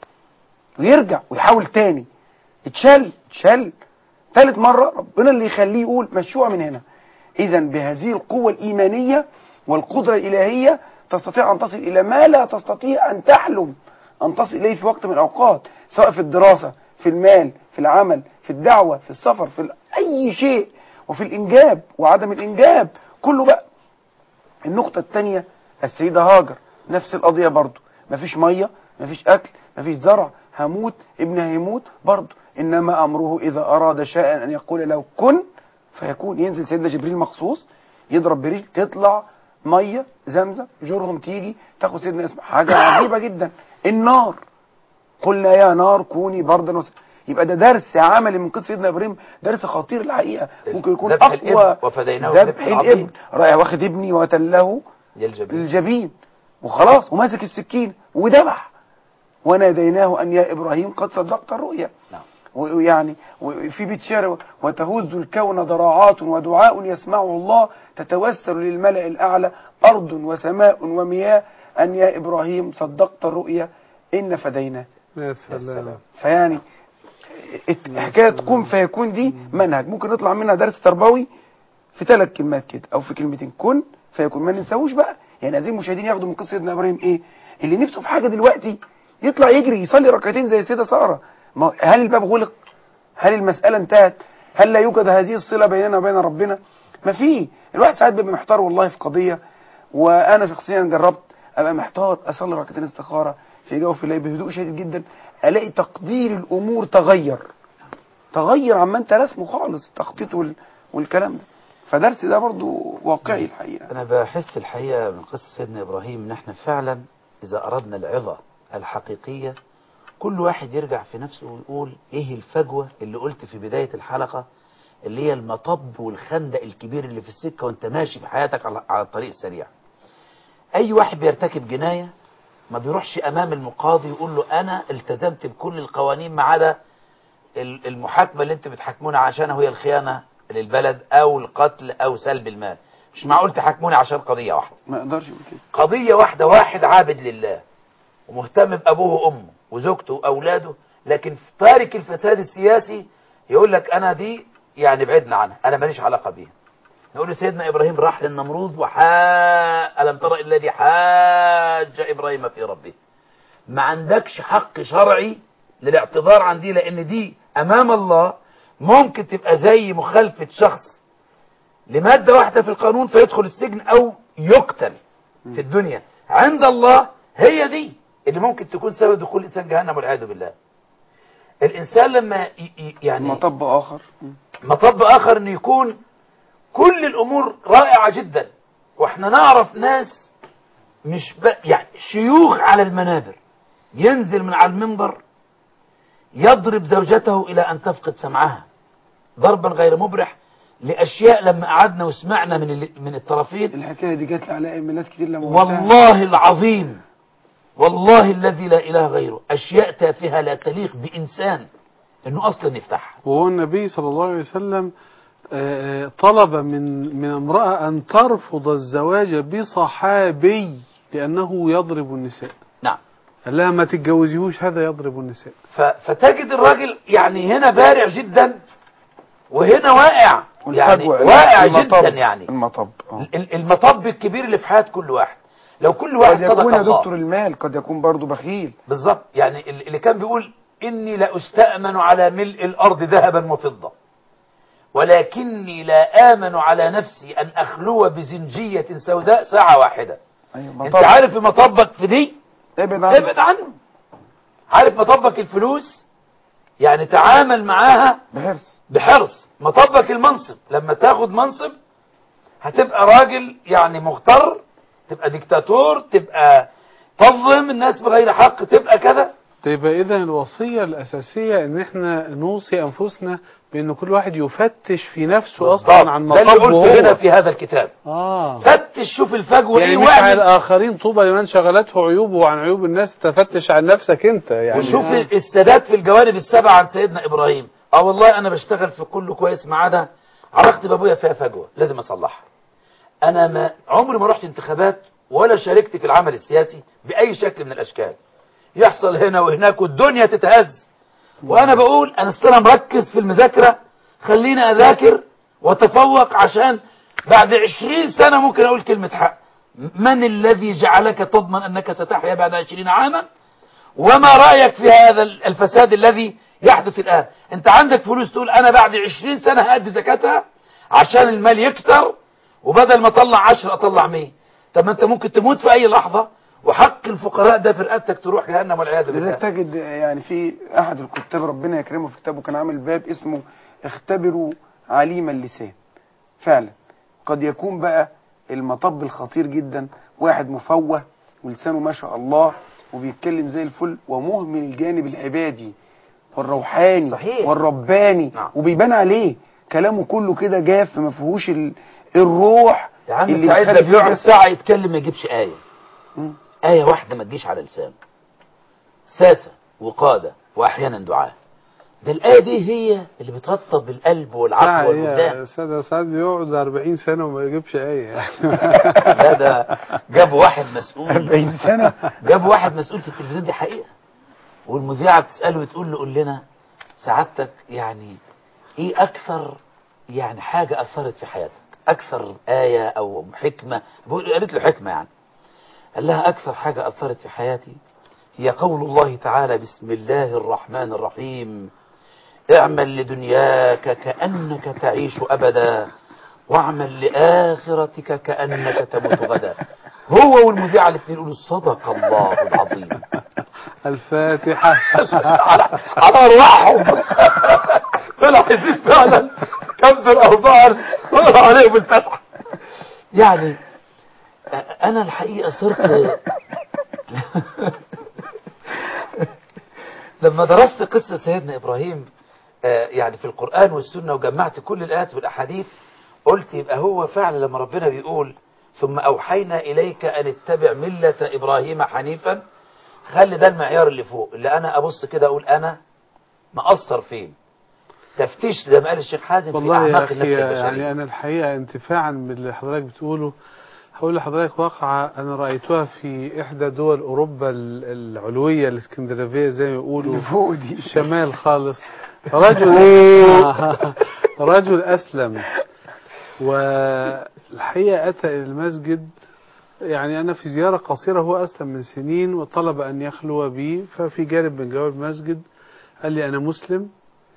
ويرجع ويحاول تاني اتشل اتشل ثالث مرة ربنا اللي يخليه يقول مشروع من هنا إذا بهذه القوة الإيمانية والقدرة الإلهية تستطيع أن تصل إلى ما لا تستطيع أن تحلم أن تصل إليه في وقت من الأوقات سواء في الدراسة في المال في العمل في الدعوة في السفر في ال- أي شيء وفي الإنجاب وعدم الإنجاب كله بقى النقطة الثانية السيدة هاجر نفس القضية برضو مفيش مية مفيش أكل مفيش زرع هموت ابن هيموت برضو إنما أمره إذا أراد شيئا أن يقول له كن فيكون ينزل سيدنا جبريل مخصوص يضرب بريل تطلع مية زمزم جرهم تيجي تاخد سيدنا اسمه حاجة عجيبة جدا النار قلنا يا نار كوني بردا وس... يبقى ده درس عملي من قصه سيدنا ابراهيم درس خطير الحقيقه ممكن يكون ذبح اقوى الابن وفديناه ذبح بذبح عظيم. الابن رايح واخد ابني وتله للجبين للجبين وخلاص وماسك السكين وذبح وناديناه ان يا ابراهيم قد صدقت الرؤيا نعم. ويعني وفي بيت شعر وتهز الكون ضراعات ودعاء يسمعه الله تتوسل للملأ الأعلى أرض وسماء ومياه أن يا إبراهيم صدقت الرؤيا إن فديناه يا سلام. سلام فيعني الت- حكاية كن فيكون دي منهج ممكن نطلع منها درس تربوي في ثلاث كلمات كده او في كلمتين كن فيكون ما ننساوش بقى يعني عايزين المشاهدين ياخدوا من قصه سيدنا ابراهيم ايه اللي نفسه في حاجه دلوقتي يطلع يجري يصلي ركعتين زي السيده ساره ما هل الباب غلق هل المساله انتهت هل لا يوجد هذه الصله بيننا وبين ربنا ما في الواحد ساعات بيبقى محتار والله في قضيه وانا شخصيا جربت ابقى محتار اصلي ركعتين استخاره في جوف الليل بهدوء شديد جدا الاقي تقدير الامور تغير تغير عما انت رسمه خالص التخطيط وال... والكلام ده فدرس ده برضو واقعي الحقيقه أنا بحس الحقيقة من قصة سيدنا إبراهيم إن إحنا فعلا إذا أردنا العظة الحقيقية كل واحد يرجع في نفسه ويقول إيه الفجوة اللي قلت في بداية الحلقة اللي هي المطب والخندق الكبير اللي في السكة وأنت ماشي في حياتك على على الطريق السريع أي واحد بيرتكب جناية ما بيروحش أمام المقاضي يقول له أنا التزمت بكل القوانين ما عدا ال- المحاكمة اللي أنت بتحاكمونا عشانها هي الخيانة للبلد أو القتل أو سلب المال مش معقول تحاكموني عشان قضية واحدة ما اقدرش يقول كده قضية واحدة واحد عابد لله ومهتم بأبوه وأمه وزوجته وأولاده لكن في تارك الفساد السياسي يقول لك أنا دي يعني بعدنا عنها أنا ماليش علاقة بيها نقول له سيدنا إبراهيم راح للنمرود وحا ألم ترى إلا الذي حاج إبراهيم في ربه ما عندكش حق شرعي للاعتذار عن دي لأن دي أمام الله ممكن تبقى زي مخالفة شخص لمادة واحدة في القانون فيدخل السجن أو يقتل في الدنيا عند الله هي دي اللي ممكن تكون سبب دخول الإنسان جهنم والعياذ بالله الإنسان لما ي- ي- يعني مطب اخر مطب آخر أن يكون كل الأمور رائعة جدا وإحنا نعرف ناس مش ب... يعني شيوخ على المنابر ينزل من على المنبر يضرب زوجته إلى أن تفقد سمعها ضربا غير مبرح لأشياء لما قعدنا وسمعنا من ال... من الطرفين الحكايه دي جات لي على ايميلات كتير لما قلتها. والله العظيم والله الذي لا إله غيره أشياء تافهة لا تليق بإنسان أنه أصلا يفتحها وهو النبي صلى الله عليه وسلم آه، طلب من من امرأة أن ترفض الزواج بصحابي لأنه يضرب النساء نعم قال لها ما تتجوزيهوش هذا يضرب النساء ف... فتجد الراجل يعني هنا بارع جدا وهنا واقع يعني والفجوة واقع المطب جدا يعني المطب آه. ال- المطب الكبير اللي في حياة كل واحد لو كل واحد قد صدق يكون يا الله دكتور المال قد يكون برضه بخيل بالظبط يعني اللي كان بيقول إني لأستأمن على ملء الأرض ذهبا وفضة ولكني لا آمن على نفسي أن أخلو بزنجية سوداء ساعة واحدة ايوه أنت عارف مطبك في دي ابعد عنه ابعد عنه عارف مطبك الفلوس يعني تعامل معاها بحرص بحرص مطبك المنصب لما تاخد منصب هتبقى راجل يعني مغتر تبقى ديكتاتور تبقى تظلم الناس بغير حق تبقى كذا يبقى اذا الوصيه الاساسيه ان احنا نوصي انفسنا بان كل واحد يفتش في نفسه اصلا عن ده اللي مطبه قلته هنا هو في هذا الكتاب اه فتش شوف الفجوه يعني ايه مش على واعمل الاخرين طوبى لمن شغلته عيوبه عن عيوب الناس تفتش عن نفسك انت يعني وشوف آه. السادات في الجوانب السبعه عن سيدنا ابراهيم اه والله انا بشتغل في كله كويس ما عدا علاقتي بابويا فيها فجوه لازم اصلحها انا ما عمري ما رحت انتخابات ولا شاركت في العمل السياسي باي شكل من الاشكال يحصل هنا وهناك والدنيا تتهز وانا بقول انا أصل انا مركز في المذاكره خليني اذاكر واتفوق عشان بعد عشرين سنه ممكن اقول كلمه حق من الذي جعلك تضمن انك ستحيا بعد عشرين عاما وما رأيك في هذا الفساد الذي يحدث الآن انت عندك فلوس تقول انا بعد عشرين سنة هأدي زكاتها عشان المال يكتر وبدل ما اطلع عشر اطلع مية طب ما انت ممكن تموت في اي لحظة وحق الفقراء ده في رقبتك تروح جهنم والعياذ بالله لذلك تجد يعني في احد الكتاب ربنا يكرمه في كتابه كان عامل باب اسمه اختبروا عليم اللسان فعلا قد يكون بقى المطب الخطير جدا واحد مفوه ولسانه ما شاء الله وبيتكلم زي الفل ومهمل الجانب العبادي والروحاني صحيح. والرباني نعم. وبيبان عليه كلامه كله كده جاف ما فيهوش ال- الروح يا عم اللي سعيد ده بتخلي بيقعد فيه- ساعة يتكلم ما يجيبش آية مم. آية واحدة ما تجيش على لسانه ساسة وقادة وأحيانا دعاء ده الآية دي هي اللي بترطب القلب والعقل ساعة والوجدان ايه ساعة ساعات بيقعد 40 سنة وما يجيبش ايه يعني لا ده جاب واحد مسؤول 40 سنة جاب واحد مسؤول في التلفزيون دي حقيقة والمذيعة بتسأله وتقول له قول لنا سعادتك يعني ايه اكثر يعني حاجة اثرت في حياتك اكثر آية او حكمة بقول- قالت له حكمة يعني قال لها اكثر حاجة اثرت في حياتي هي قول الله تعالى بسم الله الرحمن الرحيم اعمل لدنياك كأنك تعيش أبدا واعمل لآخرتك كأنك تموت غدا هو والمذيعة الاثنين يقولوا صدق الله العظيم الفاتحة على على أرواحهم طلع يزيد فعلا كبر أربعا وقرا عليهم الفتحة يعني أ- أنا الحقيقة صرت لما درست قصة سيدنا إبراهيم آه، يعني في القرآن والسنة وجمعت كل الآيات والأحاديث قلت يبقى هو فعلا لما ربنا بيقول ثم أوحينا إليك أن اتبع ملة إبراهيم حنيفا خلي ده المعيار اللي فوق اللي أنا أبص كده أقول أنا مقصر فين تفتيش زي ما قال الشيخ حازم في والله يا أعماق أخي النفس البشرية يعني أنا الحقيقة انتفاعا باللي حضرتك بتقوله هقول لحضرتك واقعة أنا رأيتها في إحدى دول أوروبا ال- العلوية الاسكندنافية زي ما يقولوا اللي فوق دي الشمال خالص رجل رجل أسلم والحقيقة أتى إلى المسجد يعني أنا في زيارة قصيرة هو أسلم من سنين وطلب أن يخلو بي ففي جانب من جواب المسجد قال لي أنا مسلم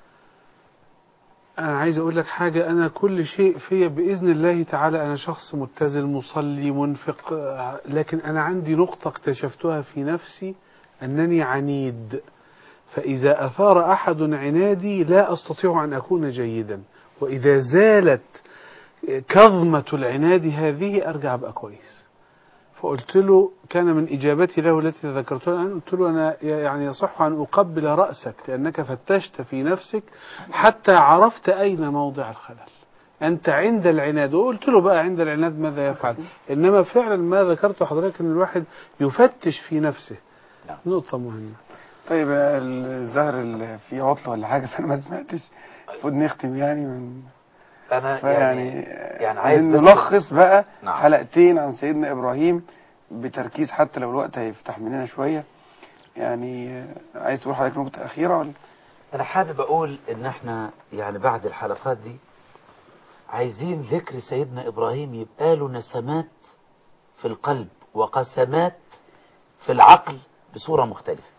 أنا عايز أقول لك حاجة أنا كل شيء فيا بإذن الله تعالى أنا شخص متزن مصلي منفق آه، لكن أنا عندي نقطة اكتشفتها في نفسي أنني عنيد فإذا أثار أحد عنادي لا أستطيع أن أكون جيدا وإذا زالت كظمة العناد هذه أرجع أبقى كويس فقلت له كان من إجابتي له التي ذكرتها الآن قلت له أنا يعني يصح أن أقبل رأسك لأنك فتشت في نفسك حتى عرفت أين موضع الخلل أنت عند العناد وقلت له بقى عند العناد ماذا يفعل إنما فعلا ما ذكرته حضرتك أن الواحد يفتش في نفسه نعم. نقطة مهمة طيب الزهر اللي في عطلة ولا حاجة فأنا ما سمعتش المفروض نختم يعني من أنا فيعني يعني يعني عايز عايزين بس- نلخص بقى نعم. حلقتين عن سيدنا إبراهيم بتركيز حتى لو الوقت هيفتح مننا شوية يعني عايز تقول حضرتك نقطة أخيرة ولا أنا حابب أقول إن إحنا يعني بعد الحلقات دي عايزين ذكر سيدنا إبراهيم يبقى له نسمات في القلب وقسمات في العقل بصورة مختلفة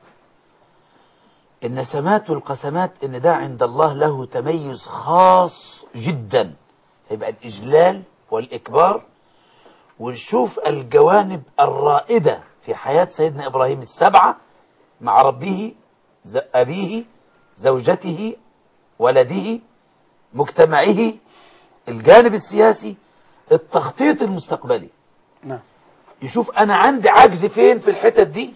النسمات والقسمات ان ده عند الله له تميز خاص جدا يبقى الإجلال والإكبار ونشوف الجوانب الرائدة في حياة سيدنا إبراهيم السبعة مع ربه ز- أبيه زوجته ولده مجتمعه الجانب السياسي التخطيط المستقبلي نعم يشوف أنا عندي عجز فين في الحتت دي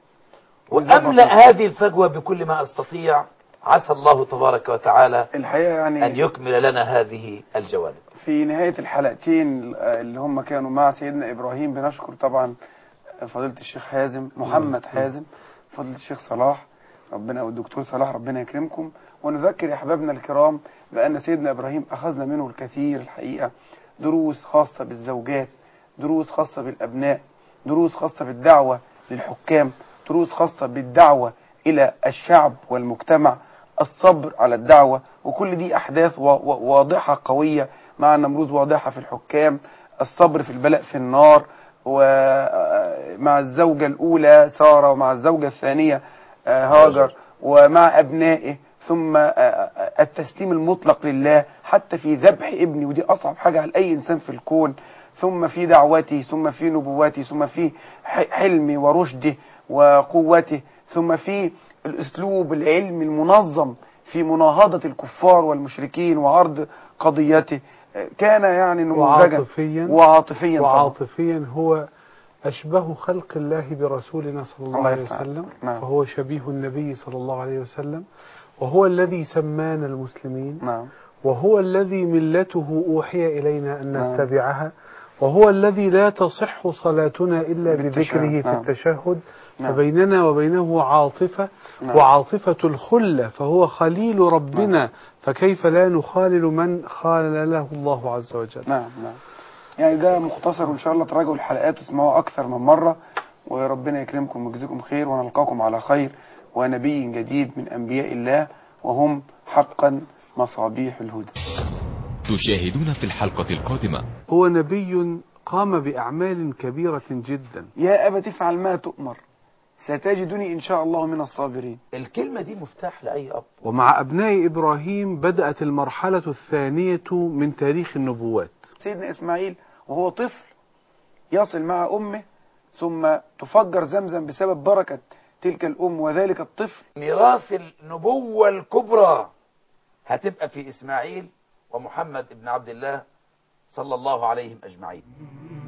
وأملأ هذه الفجوة بكل ما أستطيع عسى الله تبارك وتعالى الحقيقة يعني أن يكمل لنا هذه الجوانب في نهاية الحلقتين اللي هم كانوا مع سيدنا إبراهيم بنشكر طبعا فضيلة الشيخ حازم محمد حازم فضيلة الشيخ صلاح ربنا والدكتور صلاح ربنا يكرمكم ونذكر يا أحبابنا الكرام بأن سيدنا إبراهيم أخذنا منه الكثير الحقيقة دروس خاصة بالزوجات دروس خاصة بالأبناء دروس خاصة بالدعوة للحكام دروس خاصة بالدعوة إلى الشعب والمجتمع الصبر على الدعوة وكل دي أحداث و- و- واضحة قوية مع النمروذ واضحة في الحكام الصبر في البلاء في النار ومع الزوجة الأولى سارة ومع الزوجة الثانية آه، هاجر ومع أبنائه ثم آه، آه، التسليم المطلق لله حتى في ذبح ابني ودي أصعب حاجة على أي إنسان في الكون ثم في دعوته ثم في نبوته ثم في ح- حلمه ورشده وقوته ثم في الأسلوب العلمي المنظم في مناهضة الكفار والمشركين وعرض قضيته آه، كان يعني نموذجا وعاطفيا وعاطفيا طبعا. وعاطفيا هو أشبه خلق الله برسولنا صلى الله الله عليه يفتح. وسلم نعم. فهو شبيه النبي صلى الله عليه وسلم وهو الذي سمانا المسلمين نعم وهو الذي ملته أوحي إلينا أن نعم. نتبعها وهو الذي لا تصح صلاتنا إلا بالتشهد. بذكره في نعم. التشهد نعم. فبيننا وبينه عاطفة نعم. وعاطفة الخلة فهو خليل ربنا فكيف لا نخالل من خالله الله عز وجل نعم نعم يعني ده مختصر وان شاء الله تراجعوا الحلقات واسمعوها اكثر من مره وربنا يكرمكم ويجزيكم خير ونلقاكم على خير ونبي جديد من انبياء الله وهم حقا مصابيح الهدى تشاهدون في الحلقة القادمة هو نبي قام بأعمال كبيرة جدا يا ابت افعل ما تؤمر ستجدني ان شاء الله من الصابرين الكلمة دي مفتاح لأي أب ومع أبناء إبراهيم بدأت المرحلة الثانية من تاريخ النبوات سيدنا اسماعيل وهو طفل يصل مع امه ثم تفجر زمزم بسبب بركه تلك الام وذلك الطفل ميراث النبوة الكبرى هتبقى في إسماعيل ومحمد ابن عبد الله صلى الله عليهم أجمعين